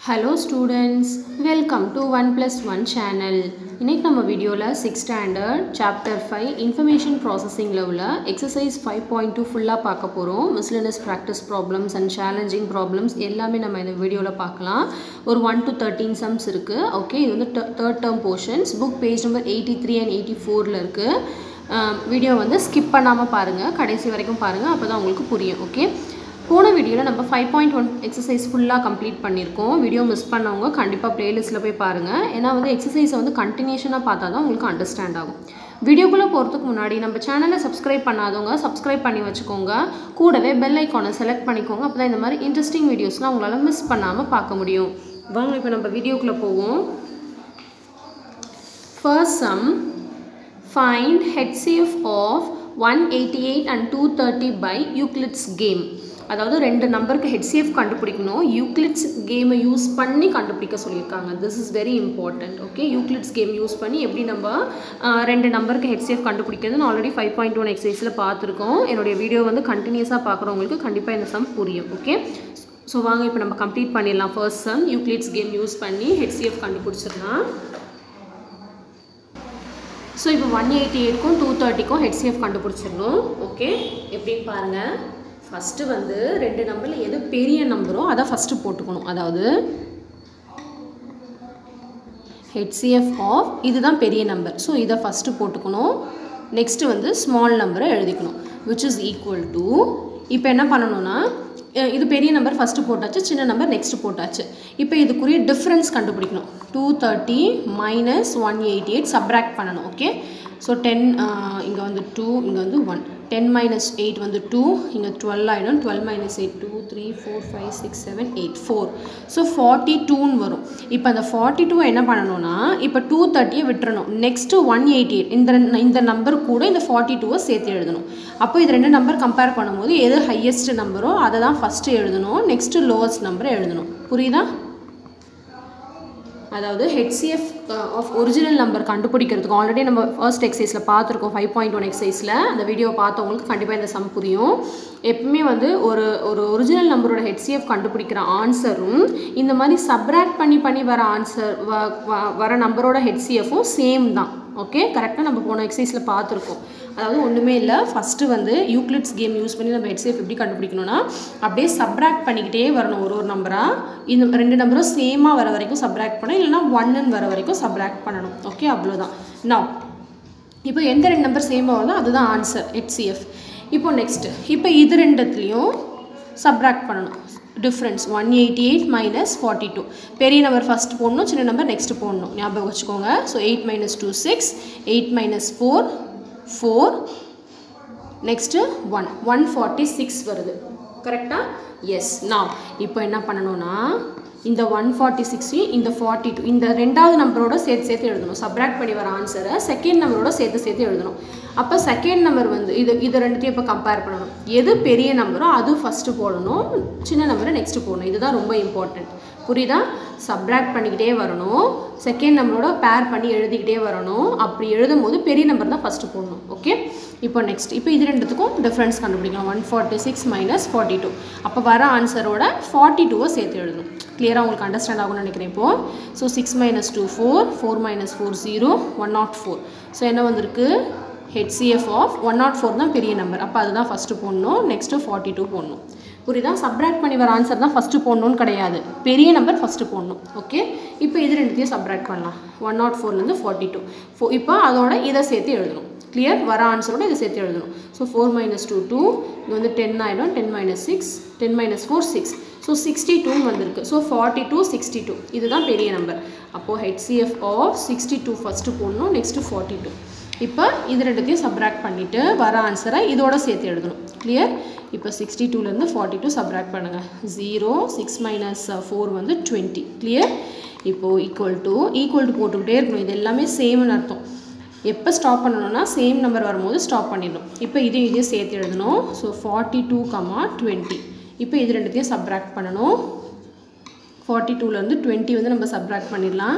Hello students welcome to one plus one channel இன்றைக்கி நம்ம வீடியோவில் six standard chapter five information ப்ராசஸிங்கில் உள்ள எக்ஸசைஸ் ஃபைவ் பாயிண்ட் டூ ஃபுல்லாக பார்க்க போகிறோம் miscellaneous practice problems and challenging problems எல்லாமே நம்ம இந்த வீடியோவில் பார்க்கலாம் ஒரு ஒன் டு தேர்ட்டீன் சம்ஸ் இருக்குது ஓகே இது வந்து third term portions book page number eighty three and eighty ஃபோரில் இருக்குது வீடியோ வந்து ஸ்கிப் பண்ணாமல் பாருங்கள் கடைசி வரைக்கும் பாருங்கள் அப்போ தான் உங்களுக்கு புரியும் ஓகே போன வீடியோவில் நம்ம ஃபைவ் பாயிண்ட் ஒன் எக்ஸசைஸ் ஃபுல்லாக கம்ப்ளீட் பண்ணியிருக்கோம் வீடியோ மிஸ் பண்ணவங்க கண்டிப்பாக ப்ளேலிஸ்ட்டில் போய் பாருங்கள் ஏன்னா வந்து எக்ஸசைஸை வந்து கண்டினியூஷனாக பார்த்தா தான் உங்களுக்கு அண்டர்ஸ்டாண்ட் ஆகும் வீடியோக்குள்ளே போகிறதுக்கு முன்னாடி நம்ம சேனலை சப்ஸ்கிரைப் பண்ணாதவங்க சப்ஸ்கிரைப் பண்ணி வச்சுக்கோங்க கூடவே பெல் ஐக்கானை செலக்ட் பண்ணிக்கோங்க அப்போ தான் இந்த மாதிரி இன்ட்ரெஸ்டிங் வீடியோஸ்லாம் உங்களால் மிஸ் பண்ணாமல் பார்க்க முடியும் வாங்க இப்போ நம்ம வீடியோக்குள்ளே போவோம் first sum find HCF of one eighty eight and two thirty by Euclid's game அதாவது ரெண்டு நம்பருக்கு ஹெச்சிஎஃப் கண்டுபிடிக்கணும் யூக்ளிட்ஸ் கேமை யூஸ் பண்ணி கண்டுபிடிக்க சொல்லியிருக்காங்க this is very important okay Euclid's game use பண்ணி எப்படி நம்ம ரெண்டு நம்பருக்கு ஹெச்சிஎஃப் கண்டுபிடிக்கிறதுன்னு ஆல்ரெடி ஃபைவ் பாயிண்ட் ஒன் எக்ஸசைஸில் பார்த்துருக்கோம் என்னுடைய வீடியோ வந்து கண்டினியூஸாக பார்க்குறவங்களுக்கு கண்டிப்பாக இந்த சம் புரியும் ஓகே ஸோ வாங்க இப்போ நம்ம கம்ப்ளீட் பண்ணிடலாம் first sum Euclid's game use பண்ணி ஹெச்சிஎஃப் கண்டுபிடிச்சிடலாம் ஸோ இப்போ ஒன் எயிட்டி எயிட்க்கும் டூ தேர்ட்டிக்கும் ஹெச்சிஎஃப் கண்டுபிடிச்சிடணும் ஓகே எப்படின்னு பாருங்கள் ஃபஸ்ட்டு வந்து ரெண்டு நம்பரில் எது பெரிய நம்பரோ அதை ஃபஸ்ட்டு போட்டுக்கணும் அதாவது ஹெச்சிஎஃப் ஆஃப் இதுதான் பெரிய நம்பர் ஸோ இதை ஃபஸ்ட்டு போட்டுக்கணும் நெக்ஸ்ட்டு வந்து ஸ்மால் நம்பரை எழுதிக்கணும் விச் இஸ் ஈக்குவல் டு இப்போ என்ன பண்ணணும்னா இது பெரிய நம்பர் ஃபஸ்ட்டு போட்டாச்சு சின்ன நம்பர் நெக்ஸ்ட்டு போட்டாச்சு இப்போ இதுக்குரிய டிஃப்ரென்ஸ் கண்டுபிடிக்கணும் two thirty minus one eighty eight subtract பண்ணணும் ஓகே ஸோ டென் இங்கே வந்து டூ இங்கே வந்து ஒன் டென் மைனஸ் எயிட் வந்து டூ இங்கே டுவெல் ஆகிடும் twelve minus eight two three four five six seven eight four so forty டூன்னு வரும் இப்போ அந்த ஃபார்ட்டி டூ என்ன பண்ணணும்னா இப்போ டூ தேர்ட்டியை விட்டுறணும் நெக்ஸ்ட்டு ஒன் எயிட்டி எயிட் இந்த இந்த நம்பர் கூட இந்த ஃபார்ட்டி டூவை சேர்த்து எழுதணும் அப்போ இது ரெண்டு நம்பர் கம்பேர் பண்ணும்போது எது ஹையஸ்ட் நம்பரோ அதை தான் ஃபஸ்ட்டு எழுதணும் நெக்ஸ்ட்டு லோவஸ்ட் நம்பரை எழுதணும் புரியுதா அதாவது ஹெச்சிஎஃப் ஆஃப் ஒரிஜினல் நம்பர் கண்டுபிடிக்கிறதுக்கு ஆல்ரெடி நம்ம ஃபர்ஸ்ட் எக்ஸசைஸில் பார்த்துருக்கோம் ஃபைவ் பாயிண்ட் ஒன் எக்ஸசைஸில் அந்த வீடியோ பார்த்தவங்களுக்கு கண்டிப்பாக இந்த சம் புரியும் எப்பவுமே வந்து ஒரு ஒரு ஒரிஜினல் நம்பரோட ஹெச்சிஎஃப் கண்டுபிடிக்கிற ஆன்சரும் இந்த மாதிரி சப்ராக்ட் பண்ணி பண்ணி வர ஆன்சர் வர நம்பரோட ஹெச்சிஎஃப்பும் சேம் தான் ஓகே கரெக்டாக நம்ம போன எக்ஸசைஸில் பார்த்துருக்கோம் அதாவது ஒன்றுமே இல்லை ஃபஸ்ட்டு வந்து யூக்ளிட்ஸ் கேம் யூஸ் பண்ணி நம்ம ஹெச்சிஎஃப் எப்படி கண்டுபிடிக்கணும்னா அப்படியே சப்ராக்ட் பண்ணிக்கிட்டே வரணும் ஒரு ஒரு நம்பராக இந்த ரெண்டு நம்பரும் சேமாக வர வரைக்கும் சப்ராக்ட் பண்ணணும் இல்லைனா ஒன்னுன்னு வர வரைக்கும் சப்ராக்ட் பண்ணணும் ஓகே அவ்வளோதான் நான் இப்போ எந்த ரெண்டு நம்பர் சேமாக வருதோ அதுதான் ஆன்சர் ஹெச்சிஎஃப் இப்போ நெக்ஸ்ட்டு இப்போ இது ரெண்டுத்துலேயும் சப்ராக்ட் பண்ணணும் difference one eighty eight minus forty two பெரிய நம்பர் ஃபஸ்ட் போடணும் சின்ன நம்பர் நெக்ஸ்ட் போடணும் ஞாபகம் வச்சுக்கோங்க so eight minus two six eight minus four four next one one forty six வருது கரெக்டாக எஸ் நான் இப்போ என்ன பண்ணணும்னா இந்த ஒன் ஃபார்ட்டி சிக்ஸையும் இந்த ஃபார்ட்டி டூ இந்த ரெண்டாவது நம்பரோட சேர்த்து சேர்த்து எழுதணும் சப்ராக்ட் பண்ணி வர ஆன்சரை செகண்ட் நம்பரோட சேர்த்து சேர்த்து எழுதணும் அப்போ செகண்ட் நம்பர் வந்து இது இது ரெண்டுத்தையும் இப்போ கம்பேர் பண்ணணும் எது பெரிய நம்பரோ அது ஃபஸ்ட்டு போடணும் சின்ன நம்பரை நெக்ஸ்ட்டு போடணும் இதுதான் ரொம்ப இம்பார்ட்டண்ட் புரியுதா சப்ராக்ட் பண்ணிக்கிட்டே வரணும் செகண்ட் நம்பரோட பேர் பண்ணி எழுதிக்கிட்டே வரணும் அப்படி எழுதும் போது பெரிய நம்பர் தான் ஃபஸ்ட்டு போடணும் ஓகே இப்போ நெக்ஸ்ட் இப்போ இது ரெண்டுத்துக்கும் டிஃப்ரென்ஸ் கண்டுபிடிக்கலாம் one forty six minus forty two அப்போ வர ஆன்சரோட ஃபார்ட்டி டூவை சேர்த்து எழுதணும் கிளியராக உங்களுக்கு அண்டர்ஸ்டாண்ட் ஆகும்னு நினைக்கிறேன் இப்போது so six minus two four four minus four zero one nought four so என்ன வந்திருக்கு HCF of one nought four தான் பெரிய நம்பர் அப்போ அதுதான் ஃபஸ்ட்டு போடணும் நெக்ஸ்ட்டு ஃபார்ட்டி டூ போடணும் புரியுதா சப்ராக்ட் பண்ணி வர ஆன்சர் தான் ஃபஸ்ட்டு போடணும்னு கிடையாது பெரிய நம்பர் ஃபஸ்ட்டு போடணும் ஓகே இப்போ இது ரெண்டுத்தையும் சப்ராக்ட் பண்ணலாம் ஒன் நாட் ஃபோர்லேருந்து ஃபார்ட்டி டூ ஃபோ இப்போ அதோட இதை சேர்த்து எழுதணும் கிளியர் வர ஆன்சரோட இதை சேர்த்து எழுதணும் so four minus two two இங்கே வந்து டென் ஆகிடும் ten minus six ten minus four six so sixty டூன்னு வந்திருக்கு so forty two sixty two இதுதான் பெரிய நம்பர் அப்போது HCF of sixty two first போடணும் நெக்ஸ்ட்டு ஃபார்ட்டி டூ இப்போ இது ரெண்டுத்தையும் சப்ராக்ட் பண்ணிவிட்டு வர ஆன்சரை இதோட சேர்த்து எழுதணும் கிளியர் இப்போ சிக்ஸ்டி டூலேருந்து ஃபார்ட்டி டூ சப்ராக்ட் பண்ணுங்கள் ஜீரோ சிக்ஸ் மைனஸ் ஃபோர் வந்து டுவெண்ட்டி கிளியர் இப்போது ஈக்குவல் டு ஈக்குவல் டு போட்டுக்கிட்டே இருக்கணும் இது எல்லாமே சேம்னு அர்த்தம் எப்போ ஸ்டாப் பண்ணணும்னா சேம் நம்பர் வரும்போது ஸ்டாப் பண்ணிடணும் இப்போ இதையும் இதையும் சேர்த்து எழுதணும் so forty two comma twenty இப்போ இது ரெண்டுத்தையும் சப்ராக்ட் பண்ணணும் ஃபார்ட்டி டூலேருந்து டுவெண்ட்டி வந்து நம்ம சப்ராக்ட் பண்ணிடலாம்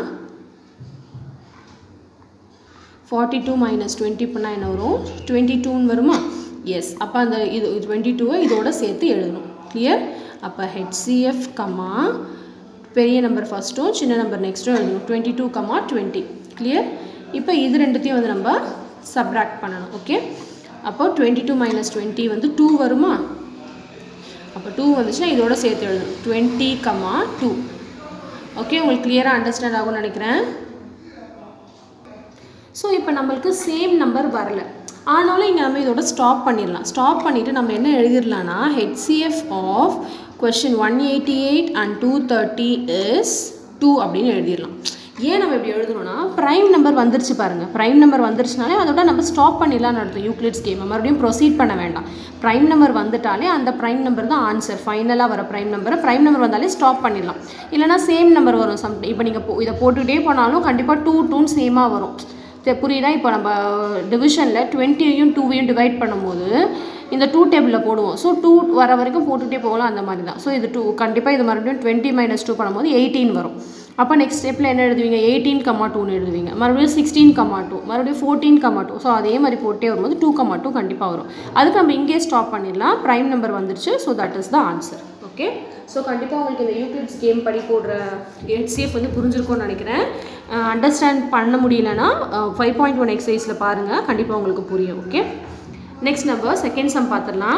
ஃபார்ட்டி டூ மைனஸ் டுவெண்ட்டி பண்ணால் என்ன வரும் டுவெண்ட்டி டூன்னு வருமா எஸ் அப்போ அந்த இது டுவெண்ட்டி டூவை இதோட சேர்த்து எழுதணும் கிளியர் அப்போ ஹெச்சிஎஃப் கமா பெரிய நம்பர் ஃபஸ்ட்டும் சின்ன நம்பர் நெக்ஸ்ட்டும் எழுதணும் twenty two comma twenty clear இப்போ இது ரெண்டுத்தையும் வந்து நம்ம சப்ராக்ட் பண்ணணும் ஓகே அப்போ டுவெண்ட்டி டூ மைனஸ் டுவெண்ட்டி வந்து டூ வருமா அப்போ டூ வந்துச்சுன்னா இதோட சேர்த்து எழுதணும் டுவெண்ட்டி கமா டூ ஓகே உங்களுக்கு கிளியராக அண்டர்ஸ்டாண்ட் ஆகும்னு நினைக்கிறேன் ஸோ இப்போ நம்மளுக்கு சேம் நம்பர் வரல ஆனாலும் இங்கே நம்ம இதோட ஸ்டாப் பண்ணிடலாம் ஸ்டாப் பண்ணிவிட்டு நம்ம என்ன எழுதிடலாம்னா HCF of question one eighty eight and two thirty is two அப்படின்னு எழுதிடலாம் ஏன் நம்ம இப்படி எழுதணும்னா ப்ரைம் நம்பர் வந்துருச்சு பாருங்கள் ப்ரைம் நம்பர் வந்துருச்சுனாலே அதோட நம்ம ஸ்டாப் பண்ணிடலாம்னு அர்த்தம் யூக்ளிட்ஸ் கேம் மறுபடியும் ப்ரொசீட் பண்ண வேண்டாம் ப்ரைம் நம்பர் வந்துட்டாலே அந்த ப்ரைம் நம்பர் தான் ஆன்சர் ஃபைனலாக வர ப்ரைம் நம்பரை ப்ரைம் நம்பர் வந்தாலே ஸ்டாப் பண்ணிடலாம் இல்லைனா சேம் நம்பர் வரும் சம் இப்போ நீங்கள் போ இதை போட்டுக்கிட்டே போனாலும் கண்டிப்பாக டூ டூன்னு சேமாக வரும் சரி புரியுதா இப்போ நம்ம டிவிஷனில் டுவெண்ட்டியையும் டூவையும் டிவைட் பண்ணும்போது இந்த டூ டேபிளில் போடுவோம் ஸோ டூ வர வரைக்கும் போட்டுகிட்டே போகலாம் அந்த மாதிரி தான் ஸோ இது டூ கண்டிப்பாக இது மறுபடியும் டுவெண்ட்டி மைனஸ் டூ பண்ணும்போது எயிட்டீன் வரும் அப்போ நெக்ஸ்ட் ஸ்டெப்பில் என்ன எழுதுவீங்க எயிட்டீன் கமா டூன்னு எழுதுவீங்க மறுபடியும் சிக்ஸ்டீன் கமா டூ மறுபடியும் ஃபோர்டீன் கமா டூ ஸோ அதே மாதிரி போட்டே வரும்போது டூ கமா டூ கண்டிப்பாக வரும் அதுக்கு நம்ம இங்கே ஸ்டாப் பண்ணிடலாம் ப்ரைம் நம்பர் வந்துருச்சு so that is the answer okay so கண்டிப்பாக உங்களுக்கு இந்த யூடியூப்ஸ் கேம் படி போடுற ஹெச்சிஎஃப் வந்து புரிஞ்சிருக்கும்னு நினைக்கிறேன் அண்டர்ஸ்டாண்ட் பண்ண முடியலன்னா ஃபைவ் பாயிண்ட் ஒன் எக்ஸசைஸில் பாருங்கள் கண்டிப்பாக உங்களுக்கு புரியும் okay next number second sum பார்த்துடலாம்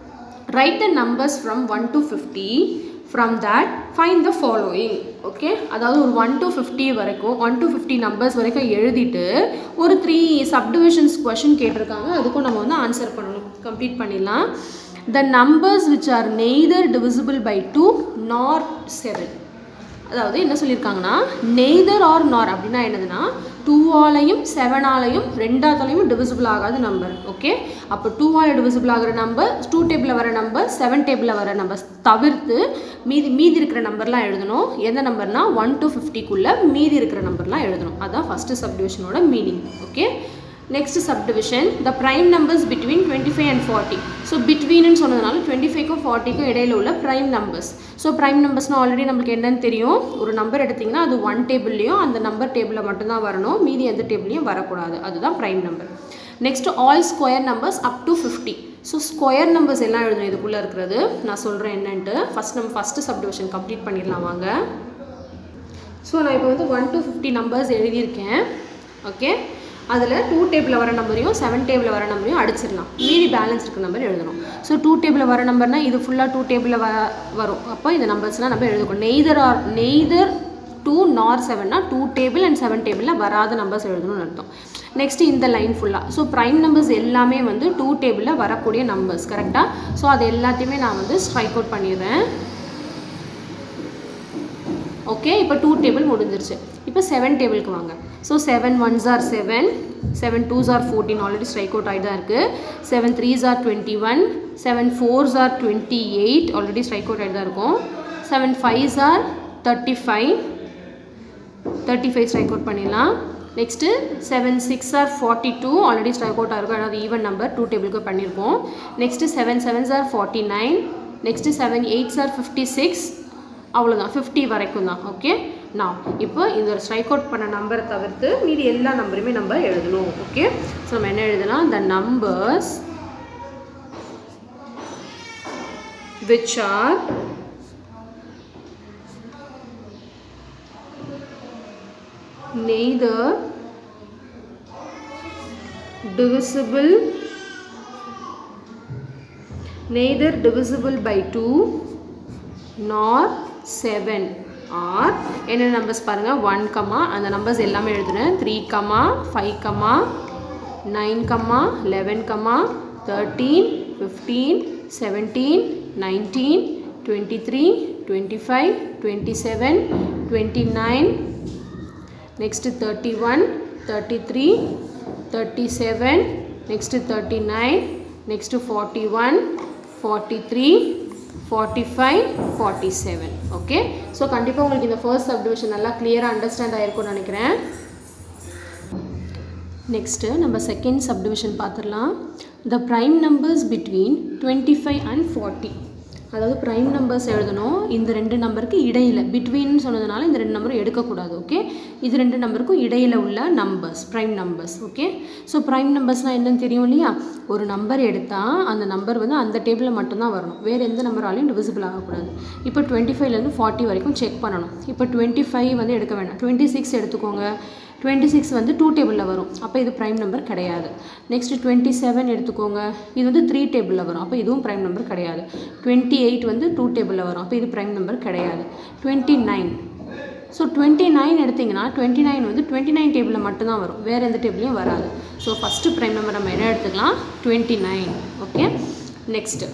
right the numbers from one to fifty from that find the following okay அதாவது ஒரு ஒன் டு ஃபிஃப்டி வரைக்கும் ஒன் டு ஃபிஃப்டி நம்பர்ஸ் வரைக்கும் எழுதிட்டு ஒரு த்ரீ சப்டிவிஷன்ஸ் கொஷின் கேட்டிருக்காங்க அதுக்கும் நம்ம வந்து ஆன்சர் பண்ணணும் கம்ப்ளீட் பண்ணிடலாம் the numbers which are neither divisible by two nor seven அதாவது என்ன சொல்லியிருக்காங்கன்னா நெய்தர் ஆர் நார் அப்படின்னா என்னதுன்னா டூவாலையும் செவனாலையும் ரெண்டாத்தாலையும் டிவிசிபிள் ஆகாத நம்பர் ஓகே அப்போ டூவால் டிவிசிபிள் ஆகிற நம்பர் டூ டேபிளில் வர நம்பர் செவன் டேபிளில் வர நம்பர் தவிர்த்து மீதி மீதி இருக்கிற நம்பர்லாம் எழுதணும் எந்த நம்பர்னா ஒன் டு ஃபிஃப்டிக்குள்ளே மீதி இருக்கிற நம்பர்லாம் எழுதணும் அதான் ஃபஸ்ட்டு சப்டிவிஷனோட meaning okay next subdivision the prime numbers between twenty five and forty so பிட்வீன்னு சொன்னதுனால டுவெண்ட்டி ஃபைவ்க்கும் ஃபார்ட்டிக்கும் இடையில உள்ள ப்ரைம் நம்பர்ஸ் ஸோ ப்ரைம் நம்பர்ஸ்னால் ஆல்ரெடி நம்மளுக்கு என்னன்னு தெரியும் ஒரு நம்பர் எடுத்திங்கன்னா அது ஒன் டேபிள்லேயும் அந்த நம்பர் டேபிளில் மட்டும்தான் வரணும் மீதி எந்த டேபிள்லையும் வரக்கூடாது அதுதான் prime number next all square numbers up to fifty so square numbers எல்லாம் எழுதணும் இதுக்குள்ளே இருக்கிறது நான் சொல்கிறேன் என்னன்ட்டு ஃபஸ்ட் நம்ம ஃபஸ்ட்டு சப்டிவிஷன் கம்ப்ளீட் பண்ணிடலாம் வாங்க ஸோ நான் இப்போ வந்து ஒன் டு ஃபிஃப்டி நம்பர்ஸ் எழுதியிருக்கேன் ஓகே அதில் டூ டேபிளில் வர நம்பரையும் செவன் டேபிளில் வர நம்பரையும் அடிச்சிடலாம் மீதி பேலன்ஸ் இருக்க நம்பர் எழுதணும் ஸோ டூ டேபிளில் வர நம்பர்னா இது ஃபுல்லாக டூ டேபிளில் வ வரும் அப்போ இந்த நம்பர்ஸ்லாம் நம்ம எழுதணும் neither R neither two nor செவன்னா டூ டேபிள் அண்ட் செவன் டேபிளில் வராத நம்பர்ஸ் எழுதணும்னு அர்த்தம் நெக்ஸ்ட் இந்த லைன் ஃபுல்லாக ஸோ ப்ரைம் நம்பர்ஸ் எல்லாமே வந்து டூ டேபிளில் வரக்கூடிய நம்பர்ஸ் கரெக்டாக ஸோ அது எல்லாத்தையுமே நான் வந்து ஸ்ட்ரைக் அவுட் பண்ணிடுறேன் ஓகே இப்போ டூ டேபிள் முடிஞ்சிருச்சு இப்போ செவன் டேபிளுக்கு வாங்க so seven ones are seven seven twos are fourteen already strike out ஆகி தான் இருக்குது seven threes are twenty one seven fours are twenty eight already strike out ஆகி தான் இருக்கும் seven fives are thirty five thirty five strike out பண்ணிடலாம் next seven six are forty two already strike out ஆகிருக்கும் அதாவது even number two டேபிளுக்கு பண்ணியிருக்கோம் next seven sevens are forty nine next seven eights are fifty six அவ்வளோதான் fifty வரைக்கும் தான் okay நான் இப்போ இந்த ஸ்ட்ரைக் அவுட் பண்ண நம்பரை தவிர்த்து மீதி எல்லா நம்பருமே நம்ம எழுதணும் ஓகே ஸோ நம்ம என்ன எழுதலாம் the numbers which are neither divisible neither divisible by 2 nor 7 or என்ன நம்பர்ஸ் பாருங்க 1 கமா அந்த நம்பர்ஸ் எல்லாமே எழுதுறேன் 3 comma 5 comma 9 comma 11 comma 13 15 17 19 23 25 27 29 next 31 33 37 next 39 next 41 43 45 47 okay so கண்டிப்பாக உங்களுக்கு இந்த ஃபர்ஸ்ட் சப்டிவிஷன் நல்லா கிளியராக அண்டர்ஸ்டாண்ட் ஆயிருக்கும்னு நினைக்கிறேன் நெக்ஸ்ட்டு நம்ம செகண்ட் சப்டிவிஷன் பார்த்துடலாம் the prime numbers between twenty five and forty அதாவது ப்ரைம் நம்பர்ஸ் எழுதணும் இந்த ரெண்டு நம்பருக்கு இடையில் பிட்வீன் சொன்னதுனால இந்த ரெண்டு நம்பரும் எடுக்கக்கூடாது ஓகே இது ரெண்டு நம்பருக்கும் இடையில் உள்ள numbers prime numbers okay so prime நம்பர்ஸ்னால் என்னன்னு தெரியும் இல்லையா ஒரு நம்பர் எடுத்தால் அந்த நம்பர் வந்து அந்த டேபிளில் மட்டும்தான் வரணும் வேறு எந்த நம்பராலையும் டிவிசிபிள் ஆகக்கூடாது இப்போ டுவெண்ட்டி ஃபைவ்லேருந்து ஃபார்ட்டி வரைக்கும் செக் பண்ணணும் இப்போ டுவெண்ட்டி ஃபைவ் வந்து எடுக்க வேண்டாம் டுவெண்ட்டி சிக்ஸ் எடுத்துக்கோங்க டுவெண்ட்டி சிக்ஸ் வந்து டூ டேபிளில் வரும் அப்போ இது ப்ரைம் நம்பர் கிடையாது நெக்ஸ்ட்டு டுவெண்ட்டி செவன் எடுத்துக்கோங்க இது வந்து த்ரீ டேபிளில் வரும் அப்போ இதுவும் ப்ரைம் நம்பர் கிடையாது டுவெண்ட்டி எயிட் வந்து டூ டேபிளில் வரும் அப்போ இது ப்ரைம் நம்பர் கிடையாது twenty nine so twenty nine எடுத்திங்கன்னா டுவெண்ட்டி நைன் வந்து டுவெண்ட்டி நைன் டேபிளில் மட்டும்தான் வரும் வேறு எந்த டேபிளையும் வராது ஸோ ஃபஸ்ட்டு ப்ரைம் நம்பர் நம்ம என்ன எடுத்துக்கலாம் twenty nine okay next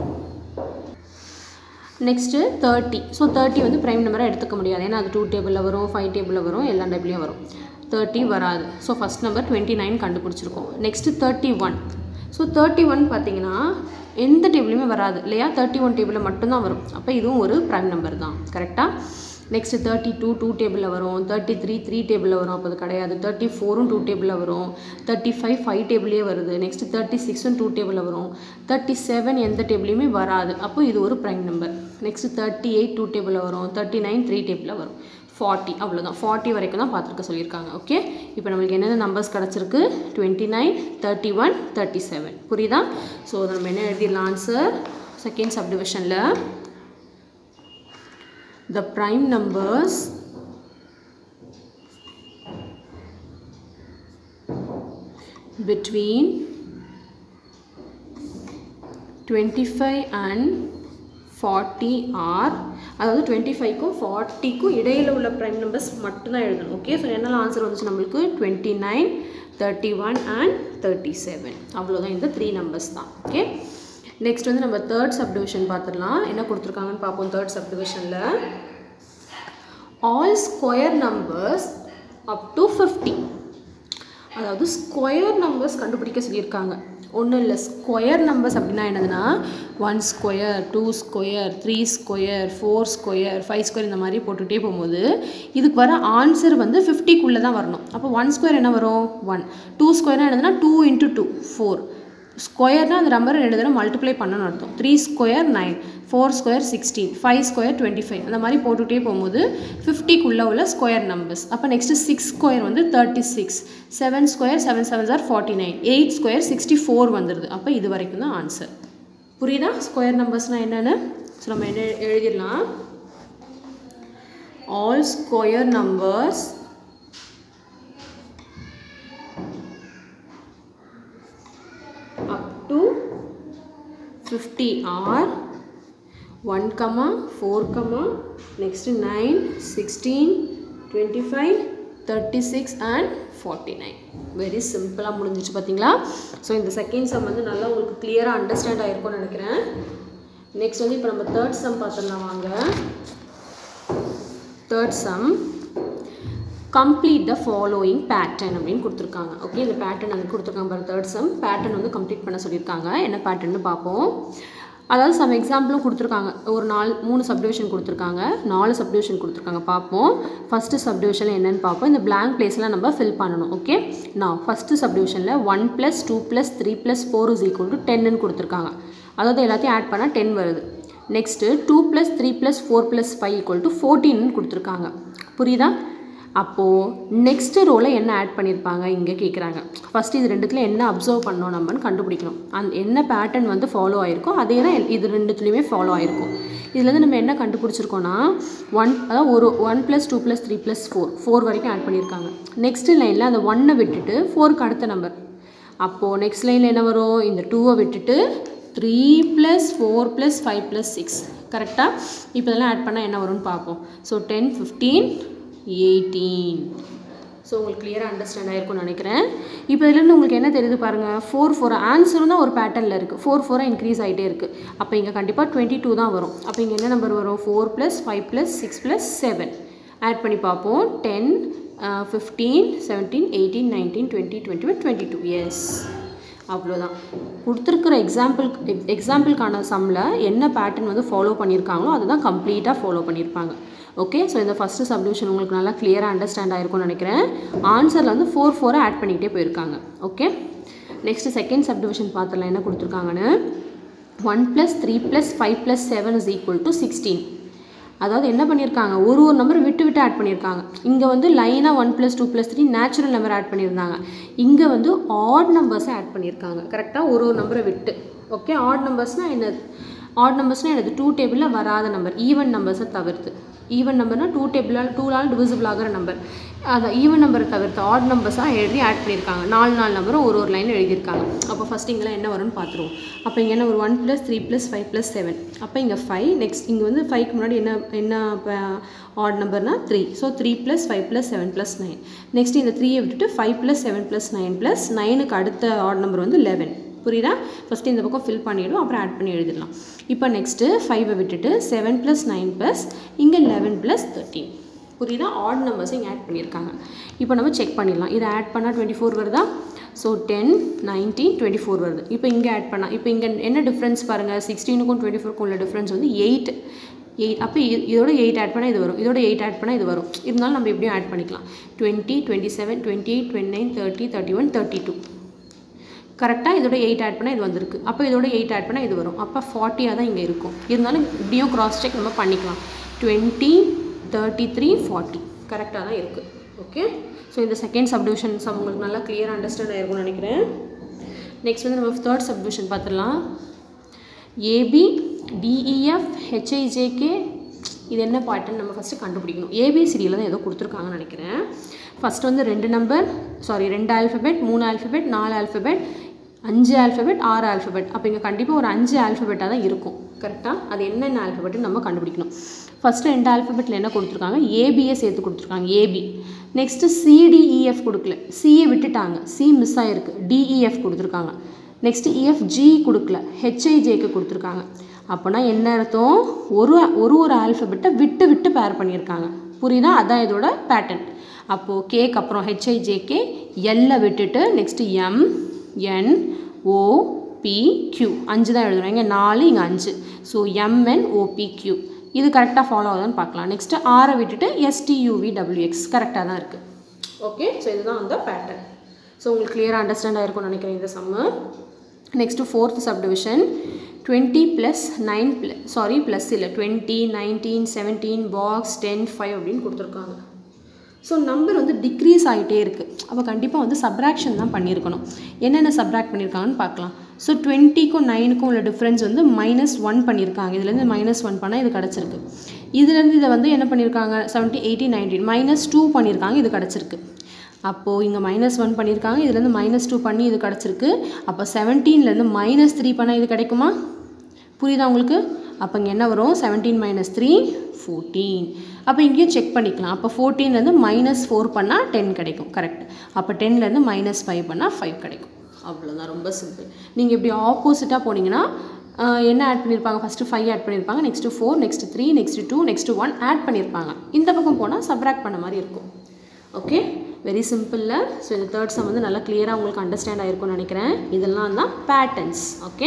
next thirty so thirty வந்து ப்ரைம் நம்பராக எடுத்துக்க முடியாது ஏன்னா அது டூ டேபிளில் வரும் ஃபைவ் டேபிளில் வரும் எல்லா டேபிளையும் வரும் தேர்ட்டி வராது so first number twenty nine கண்டுபிடிச்சிருக்கோம் next thirty one so thirty one பார்த்தீங்கன்னா எந்த டேபிளையுமே வராது இல்லையா தேர்ட்டி ஒன் டேபிளில் மட்டும்தான் வரும் அப்போ இதுவும் ஒரு ப்ரைம் நம்பர் தான் கரெக்டாக நெக்ஸ்ட்டு தேர்ட்டி டூ டூ டேபிளில் வரும் தேர்ட்டி த்ரீ த்ரீ டேபிளில் வரும் அப்போ அது கிடையாது தேர்ட்டி ஃபோரும் டூ டேபிளில் வரும் தேர்ட்டி ஃபைவ் ஃபைவ் டேபிளே வருது நெக்ஸ்ட்டு தேர்ட்டி சிக்ஸும் டூ டேபிளில் வரும் தேர்ட்டி செவன் எந்த டேபிளையுமே வராது அப்போ இது ஒரு prime number next thirty eight two டேபிளில் வரும் தேர்ட்டி நைன் த்ரீ டேபிளில் வரும் ஃபார்ட்டி அவ்வளோதான் ஃபார்ட்டி வரைக்கும் தான் பார்த்துருக்க சொல்லியிருக்காங்க ஓகே இப்போ நம்மளுக்கு என்னென்ன நம்பர்ஸ் கிடச்சிருக்கு twenty nine thirty one thirty seven புரியுதா ஸோ நம்ம என்ன எழுதிடலாம் ஆன்சர் செகண்ட் சப்டிவிஷனில் the prime numbers between 25 and 40 are அதாவது டுவெண்ட்டி ஃபைவ்க்கும் ஃபார்ட்டிக்கும் இடையில் உள்ள ப்ரைம் நம்பர்ஸ் மட்டும்தான் எழுதணும் ஓகே ஸோ என்னெல்லாம் ஆன்சர் வந்துச்சு நம்மளுக்கு twenty nine thirty one and thirty seven அவ்வளோதான் இந்த த்ரீ நம்பர்ஸ் தான் ஓகே நெக்ஸ்ட் வந்து நம்ம தேர்ட் சப்டிவிஷன் பார்த்துடலாம் என்ன கொடுத்துருக்காங்கன்னு பார்ப்போம் தேர்ட் சப்டிவிஷனில் all square numbers up to fifty அதாவது ஸ்கொயர் நம்பர்ஸ் கண்டுபிடிக்க சொல்லியிருக்காங்க ஒன்றும் இல்லை ஸ்கொயர் நம்பர்ஸ் அப்படின்னா என்னதுன்னா one square two square three square four square five square இந்த மாதிரி போட்டுகிட்டே போகும்போது இதுக்கு வர ஆன்சர் வந்து ஃபிஃப்டிக்குள்ளே தான் வரணும் அப்போ ஒன் ஸ்கொயர் என்ன வரும் ஒன் டூ ஸ்கொயர்னா என்னதுன்னா டூ இன்ட்டு டூ ஃபோர் ஸ்கொயர்னால் அந்த நம்பரை ரெண்டு தடவை மல்டிப்ளை பண்ணணும்னு அர்த்தம் three square nine four square sixteen five square twenty five அந்த மாதிரி போட்டுகிட்டே போகும்போது ஃபிஃப்டிக்குள்ளே உள்ள ஸ்கொயர் நம்பர்ஸ் அப்போ நெக்ஸ்ட்டு சிக்ஸ் ஸ்கொயர் வந்து thirty six seven square seven seven are forty nine eight square sixty four வந்துடுது அப்போ இது வரைக்கும் தான் ஆன்சர் புரியுதா ஸ்கொயர் நம்பர்ஸ்னால் என்னென்னு ஸோ நம்ம என்ன எழுதிடலாம் all square numbers up to 50 are 1 comma 4 comma next 9 16 25 36 and 49 very சிம்பிளாக முடிஞ்சிச்சு பார்த்தீங்களா ஸோ இந்த செகண்ட் சம் வந்து நல்லா உங்களுக்கு கிளியராக அண்டர்ஸ்டாண்ட் ஆகிருக்கும்னு நினைக்கிறேன் நெக்ஸ்ட் வந்து இப்போ நம்ம தேர்ட் சம் பார்த்துடலாம் வாங்க third sum complete the following pattern அப்படின்னு கொடுத்துருக்காங்க ஓகே இந்த பேட்டர்ன் வந்து கொடுத்துருக்காங்க பாரு தேர்ட் சம் பேட்டர்ன் வந்து கம்ப்ளீட் பண்ண சொல்லியிருக்காங்க என்ன பேட்டர்ன்னு பார்ப்போம் அதாவது சம் எக்ஸாம்பிளும் கொடுத்துருக்காங்க ஒரு நாலு மூணு சப்டிவிஷன் கொடுத்துருக்காங்க நாலு சப்டிவிஷன் கொடுத்துருக்காங்க பார்ப்போம் ஃபஸ்ட்டு சப்டிவிஷனில் என்னென்னு பார்ப்போம் இந்த பிளாங்க் பிளேஸ்லாம் நம்ம ஃபில் பண்ணணும் ஓகே நான் ஃபஸ்ட்டு சப்டிவிஷனில் one plus two plus three plus four is equal to டென்னு கொடுத்துருக்காங்க அதாவது எல்லாத்தையும் ஆட் பண்ணால் டென் வருது next two plus three plus four plus five equal to ஃபோர்டீன்னு கொடுத்துருக்காங்க புரியுதா அப்போது நெக்ஸ்ட்டு ரோவில் என்ன ஆட் பண்ணியிருப்பாங்க இங்கே கேட்குறாங்க ஃபஸ்ட்டு இது ரெண்டுத்துல என்ன அப்சர்வ் பண்ணோம் நம்மன்னு கண்டுபிடிக்கணும் அந் என்ன பேட்டர்ன் வந்து ஃபாலோ ஆயிருக்கோ அதே தான் எல்- இது ரெண்டுத்துலேயுமே ஃபாலோ ஆயிருக்கும் இதுலேருந்து நம்ம என்ன கண்டுபிடிச்சிருக்கோன்னா ஒன் அதாவது ஒரு one plus two plus three plus four four வரைக்கும் ஆட் பண்ணியிருக்காங்க நெக்ஸ்ட்டு லைனில் அந்த ஒன்னை விட்டுட்டு ஃபோருக்கு அடுத்த நம்பர் அப்போது நெக்ஸ்ட் லைனில் என்ன வரும் இந்த டூவை விட்டுட்டு three plus four plus five plus six கரெக்டாக இப்போ இதெல்லாம் ஆட் பண்ணால் என்ன வரும்னு பார்ப்போம் so ten fifteen eighteen so உங்களுக்கு கிளியராக அண்டர்ஸ்டாண்ட் ஆயிருக்கும்னு நினைக்கிறேன் இப்போ இதுலேருந்து உங்களுக்கு என்ன தெரியுது பாருங்கள் ஃபோர் ஃபோர் ஆன்சரும் தான் ஒரு பேட்டர்னில் இருக்குது ஃபோர் ஃபோராக இன்க்ரீஸ் ஆகிட்டே இருக்குது அப்போ இங்கே கண்டிப்பாக டுவெண்ட்டி டூ தான் வரும் அப்போ இங்கே என்ன நம்பர் வரும் four plus five plus six plus seven add பண்ணி பார்ப்போம் ten fifteen seventeen eighteen nineteen twenty twenty one twenty two yes அவ்வளோதான் கொடுத்துருக்குற எக்ஸாம்பிள் எக்ஸாம்பிளுக்கான சம்மில் என்ன பேட்டர்ன் வந்து ஃபாலோ பண்ணியிருக்காங்களோ அதுதான் கம்ப்ளீட்டாக ஃபாலோ பண்ணியிருப்பாங்க ஓகே ஸோ இந்த ஃபஸ்ட்டு சப்டிவிஷன் உங்களுக்கு நல்லா கிளியராக அண்டர்ஸ்டாண்ட் ஆயிருக்கும்னு நினைக்கிறேன் ஆன்சரில் வந்து ஃபோர் ஃபோரை ஆட் பண்ணிக்கிட்டே போயிருக்காங்க ஓகே நெக்ஸ்ட்டு செகண்ட் சப்டிவிஷன் பார்த்துடலாம் என்ன கொடுத்துருக்காங்கன்னு one plus three plus five plus seven is equal to sixteen அதாவது என்ன பண்ணியிருக்காங்க ஒரு ஒரு நம்பர் விட்டு விட்டு ஆட் பண்ணியிருக்காங்க இங்கே வந்து லைனாக one plus two plus three natural number add பண்ணியிருந்தாங்க இங்கே வந்து ஆட் நம்பர்ஸை ஆட் பண்ணியிருக்காங்க கரெக்டாக ஒரு ஒரு நம்பரை விட்டு ஓகே ஆட் நம்பர்ஸ்னால் என்னது ஆட் நம்பர்ஸ்னால் எனது டூ டேபிளில் வராத நம்பர் ஈவன் நம்பர்ஸை தவிர்த்து ஈவன் நம்பர்னால் டூ டேபிளால் டூலால் டிவிசிபிள் ஆகிற நம்பர் அதை ஈவன் நம்பரை தவிர்த்து ஆட் நம்பர்ஸாக எழுதி ஆட் பண்ணியிருக்காங்க நாலு நாலு நம்பரும் ஒரு ஒரு லைனில் எழுதியிருக்காங்க அப்போ ஃபஸ்ட் இங்கெல்லாம் என்ன வரும்னு பார்த்துருவோம் அப்போ இங்கே என்ன ஒரு one plus three plus five plus seven அப்போ இங்கே ஃபைவ் நெக்ஸ்ட் இங்கே வந்து ஃபைவ்க்கு முன்னாடி என்ன என்ன ஆட் நம்பர்னால் three so three plus five plus seven plus nine next இந்த த்ரீயை விட்டுட்டு five plus seven plus nine plus நைனுக்கு அடுத்த ஆட் நம்பர் வந்து லெவன் புரியுதா ஃபஸ்ட்டு இந்த பக்கம் ஃபில் பண்ணிவிடும் அப்புறம் ஆட் பண்ணி எழுதிடலாம் இப்போ நெக்ஸ்ட்டு ஃபைவை விட்டுட்டு செவன் ப்ளஸ் நைன் ப்ளஸ் இங்கே லெவன் ப்ளஸ் தேர்ட்டீன் புரியுதா ஆட் நம்பர்ஸ் இங்கே ஆட் பண்ணியிருக்காங்க இப்போ நம்ம செக் பண்ணிடலாம் இதை ஆட் பண்ணால் டுவெண்ட்டி ஃபோர் வருதா so ten nineteen twenty four வருது இப்போ இங்கே ஆட் பண்ணால் இப்போ இங்கே என்ன டிஃப்ரென்ஸ் பாருங்கள் சிக்ஸ்டீனுக்கும் டுவெண்ட்டி ஃபோருக்கும் உள்ள டிஃப்ரென்ஸ் வந்து எயிட் எயிட் அப்போ இதோட எயிட் ஆட் பண்ணால் இது வரும் இதோட எயிட் ஆட் பண்ணால் இது வரும் இருந்தாலும் நம்ம எப்படியும் ஆட் பண்ணிக்கலாம் twenty twenty seven twenty eight twenty nine thirty thirty one thirty two கரெக்டாக இதோட எயிட் ஆட் பண்ணால் இது வந்திருக்கு அப்போ இதோட எயிட் ஆட் பண்ணால் இது வரும் அப்போ ஃபார்ட்டியாக தான் இங்கே இருக்கும் இருந்தாலும் இப்படியும் க்ராஸ் செக் நம்ம பண்ணிக்கலாம் டுவெண்ட்டி தேர்ட்டி த்ரீ ஃபார்ட்டி கரெக்டாக தான் இருக்குது ஓகே ஸோ இந்த செகண்ட் சப்டிவிஷன் சம் உங்களுக்கு நல்லா கிளியராக அண்டர்ஸ்டாண்ட் ஆயிருக்கும்னு நினைக்கிறேன் நெக்ஸ்ட் வந்து நம்ம தேர்ட் சப்டிவிஷன் பார்த்துடலாம் ஏபி டிஇஎஃப் ஹெச்ஐஜேகே இது என்ன பாட்டுன்னு நம்ம ஃபஸ்ட்டு கண்டுபிடிக்கணும் ஏபிசிடியில் தான் ஏதோ கொடுத்துருக்காங்கன்னு நினைக்கிறேன் ஃபஸ்ட் வந்து ரெண்டு நம்பர் சாரி ரெண்டு ஆல்ஃபபெட் மூணு ஆல்ஃபபெட் நாலு ஆல்ஃபபெட் அஞ்சு ஆல்ஃபபெட் ஆறு ஆல்ஃபபெட் அப்போ இங்கே கண்டிப்பாக ஒரு அஞ்சு ஆல்ஃபபெட்டாக தான் இருக்கும் கரெக்டாக அது என்னென்ன ஆல்ஃபபெட்டுன்னு நம்ம கண்டுபிடிக்கணும் ஃபஸ்ட்டு ரெண்டு ஆல்ஃபபெட்டில் என்ன கொடுத்துருக்காங்க ஏபியை சேர்த்து கொடுத்துருக்காங்க ஏபி நெக்ஸ்ட்டு சிடிஇஎஃப் கொடுக்கல சியை விட்டுட்டாங்க சி மிஸ் ஆகிருக்கு டிஇஎஃப் கொடுத்துருக்காங்க நெக்ஸ்ட்டு இஎஃப்ஜி கொடுக்கல ஹெச்ஐஜேக்கு கொடுத்துருக்காங்க அப்போனா என்ன அர்த்தம் ஒரு ஒரு ஒரு ஆல்ஃபபெட்டை விட்டு விட்டு பேர் பண்ணியிருக்காங்க புரியுதா அதான் இதோட பேட்டர்ன் அப்போது கேக்கு அப்புறம் ஹெச்ஐஜேகே எல்லை விட்டுட்டு next M N O P Q அஞ்சு தான் எழுதணும் இங்கே நாலு இங்கே அஞ்சு ஸோ எம்என் ஓபி கியூ இது கரெக்டாக ஃபாலோ ஆகுதான்னு பார்க்கலாம் நெக்ஸ்ட்டு ஆரை விட்டுட்டு எஸ்டியூவி டபிள்யூஎக்ஸ் கரெக்டாக தான் இருக்குது ஓகே ஸோ இதுதான் அந்த பேட்டர்ன் ஸோ உங்களுக்கு கிளியராக அண்டர்ஸ்டாண்ட் ஆயிருக்கும்னு நினைக்கிறேன் இந்த sum next fourth subdivision twenty plus nine plus sorry plus இல்லை twenty nineteen seventeen box ten five அப்படின்னு கொடுத்துருக்காங்க ஸோ நம்பர் வந்து டிக்ரீஸ் ஆகிட்டே இருக்குது அப்போ கண்டிப்பாக வந்து சப்ராக்ஷன் தான் பண்ணியிருக்கணும் என்னென்ன சப்ராக்ட் பண்ணியிருக்காங்கன்னு பார்க்கலாம் ஸோ டுவெண்ட்டிக்கும் நைனுக்கும் உள்ள டிஃப்ரென்ஸ் வந்து மைனஸ் ஒன் பண்ணியிருக்காங்க இதுலேருந்து மைனஸ் ஒன் பண்ணால் இது கிடச்சிருக்கு இதுலேருந்து இதை வந்து என்ன பண்ணியிருக்காங்க seventy eighty nineteen minus two பண்ணியிருக்காங்க இது கிடச்சிருக்கு அப்போது இங்கே மைனஸ் ஒன் பண்ணியிருக்காங்க இதுலேருந்து மைனஸ் டூ பண்ணி இது கிடச்சிருக்கு அப்போ செவன்டீன்லேருந்து மைனஸ் த்ரீ பண்ணால் இது கிடைக்குமா புரியுதா உங்களுக்கு அப்போ இங்கே என்ன வரும் செவன்டீன் மைனஸ் த்ரீ ஃபோர்டீன் அப்போ இங்கேயும் செக் பண்ணிக்கலாம் அப்போ ஃபோர்டீன்லேருந்து மைனஸ் ஃபோர் பண்ணால் டென் கிடைக்கும் கரெக்ட் அப்போ டென்லேருந்து மைனஸ் ஃபைவ் பண்ணால் ஃபைவ் கிடைக்கும் அவ்வளோதான் ரொம்ப சிம்பிள் நீங்கள் இப்படி ஆப்போசிட்டாக போனீங்கன்னா என்ன ஆட் பண்ணியிருப்பாங்க ஃபஸ்ட்டு ஃபைவ் ஆட் பண்ணியிருப்பாங்க next four next three next two next one add பண்ணியிருப்பாங்க இந்த பக்கம் போனால் சப்ராக்ட் பண்ண மாதிரி இருக்கும் ஓகே வெரி சிம்பிளில் ஸோ இந்த தேர்ட் சம் வந்து நல்லா கிளியராக உங்களுக்கு அண்டர்ஸ்டாண்ட் ஆகிருக்கும்னு நினைக்கிறேன் இதெல்லாம் தான் பேட்டர்ன்ஸ் ஓகே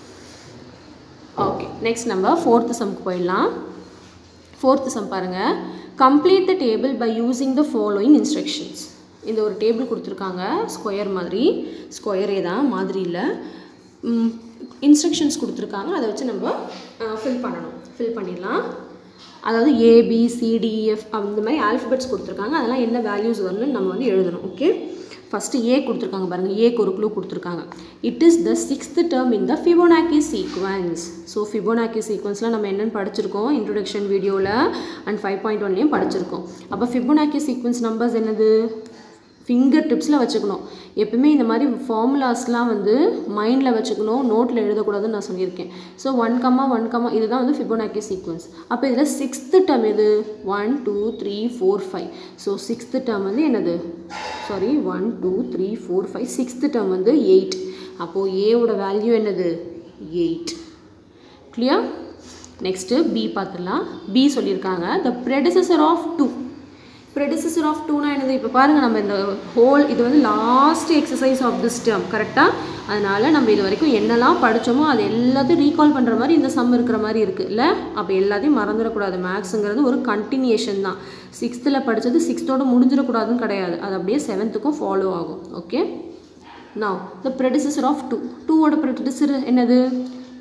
ஓகே நெக்ஸ்ட் நம்ம ஃபோர்த்து சம்க்கு போயிடலாம் ஃபோர்த்து சம் பாருங்கள் complete the table by using the following instructions இந்த ஒரு டேபிள் கொடுத்துருக்காங்க ஸ்கொயர் மாதிரி ஸ்கொயரே தான் மாதிரி இல்லை இன்ஸ்ட்ரக்ஷன்ஸ் கொடுத்துருக்காங்க அதை வச்சு நம்ம ஃபில் பண்ணணும் ஃபில் பண்ணிடலாம் அதாவது ஏபிசிடிஎஃப் அந்த மாதிரி ஆல்ஃபபெட்ஸ் கொடுத்துருக்காங்க அதெல்லாம் என்ன வேல்யூஸ் வரணும்னு நம்ம வந்து எழுதணும் ஓகே ஃபஸ்ட்டு ஏ கொடுத்துருக்காங்க பாருங்கள் ஏக்கு ஒரு க்ளூ கொடுத்துருக்காங்க it is the sixth term in the Fibonacci sequence so Fibonacci சீக்வன்ஸ்லாம் நம்ம என்னென்னு படிச்சிருக்கோம் இன்ட்ரொடக்ஷன் வீடியோவில் அண்ட் ஃபைவ் பாயிண்ட் ஒன்லேயும் படிச்சிருக்கோம் அப்போ ஃபிபோனாக்கி சீக்வன்ஸ் நம்பர்ஸ் என்னது ஃபிங்கர் டிப்ஸில் வச்சுக்கணும் எப்பவுமே இந்த மாதிரி ஃபார்முலாஸ்லாம் வந்து மைண்டில் வச்சுக்கணும் நோட்டில் எழுதக்கூடாதுன்னு நான் சொல்லியிருக்கேன் so one comma one comma இதுதான் வந்து ஃபிபோனாக்கி சீக்வன்ஸ் அப்போ இதில் சிக்ஸ்த்து டேர்ம் எது one two three four five so sixth term வந்து என்னது sorry one two three four five sixth term வந்து எயிட் அப்போது ஏவோட வேல்யூ என்னது எயிட் கிளியர் நெக்ஸ்ட்டு பி பார்த்துடலாம் பி சொல்லியிருக்காங்க the predecessor of two predecessor of டூனா என்னது இப்போ பாருங்கள் நம்ம இந்த ஹோல் இது வந்து last exercise of this term கரெக்டாக அதனால் நம்ம இது வரைக்கும் என்னெல்லாம் படித்தோமோ அது எல்லாத்தையும் ரீகால் பண்ணுற மாதிரி இந்த சம் இருக்கிற மாதிரி இருக்குது இல்லை அப்போ எல்லாத்தையும் மறந்துடக்கூடாது மேக்ஸுங்கிறது ஒரு கண்டினியூஷன் தான் சிக்ஸ்த்தில் படித்தது சிக்ஸ்த்தோடு முடிஞ்சிடக்கூடாதுன்னு கிடையாது அது அப்படியே செவன்த்துக்கும் ஃபாலோ ஆகும் ஓகே நான் த ப்ரெடிசஸர் ஆஃப் டூ டூவோட ப்ரெடிசர் என்னது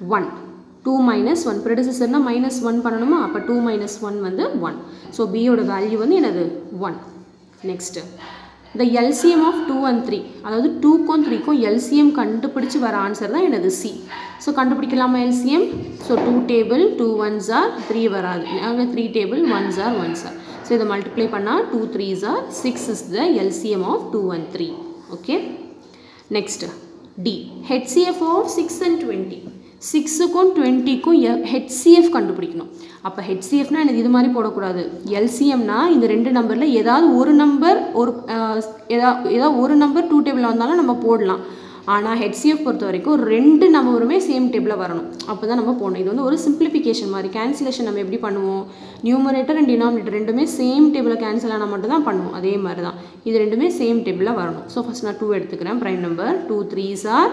ஒன் டூ மைனஸ் ஒன் ப்ரெடிசஸர்னா மைனஸ் ஒன் பண்ணணுமா அப்போ டூ மைனஸ் ஒன் வந்து ஒன் ஸோ பியோட வேல்யூ வந்து என்னது one next the LCM of two and three அதாவது டூக்கும் த்ரீக்கும் எல்சிஎம் கண்டுபிடிச்சு வர ஆன்சர் தான் எனது சி ஸோ கண்டுபிடிக்கலாமா LCM so two table two ones are three வராது அங்கே three table ones are ones are so இதை மல்டிப்ளை பண்ணால் two threes are six is the LCM of two and three okay next D HCF of six and twenty சிக்ஸுக்கும் டுவெண்ட்டிக்கும் HCF கண்டுபிடிக்கணும் அப்போ ஹெச்சிஎஃப்னா எனக்கு இது மாதிரி போடக்கூடாது எல்சிஎம்னா இந்த ரெண்டு நம்பரில் ஏதாவது ஒரு நம்பர் ஒரு ஏதாவது ஏதாவது ஒரு நம்பர் டூ டேபிளில் வந்தாலும் நம்ம போடலாம் ஆனால் ஹெச்சிஎஃப் பொறுத்த வரைக்கும் ரெண்டு நம்பருமே சேம் டேபிளில் வரணும் அப்போ தான் நம்ம போடணும் இது வந்து ஒரு சிம்பிளிஃபிகேஷன் மாதிரி கேன்சலேஷன் நம்ம எப்படி பண்ணுவோம் நியூமரேட்டர் அண்ட் டினாமினேட்டர் ரெண்டுமே சேம் டேபிளில் கேன்சல் ஆனால் மட்டும் தான் பண்ணுவோம் அதே மாதிரி தான் இது ரெண்டுமே சேம் டேபிளில் வரணும் ஸோ ஃபஸ்ட் நான் டூ எடுத்துக்கிறேன் prime number two threes are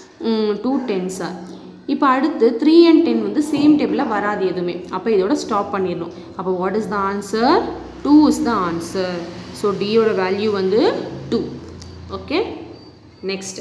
two tens are இப்போ அடுத்து த்ரீ அண்ட் டென் வந்து சேம் டேபிளில் வராது எதுவுமே அப்போ இதோட ஸ்டாப் பண்ணிடணும் அப்போ what is the answer two is the answer so டியோட வேல்யூ வந்து two okay next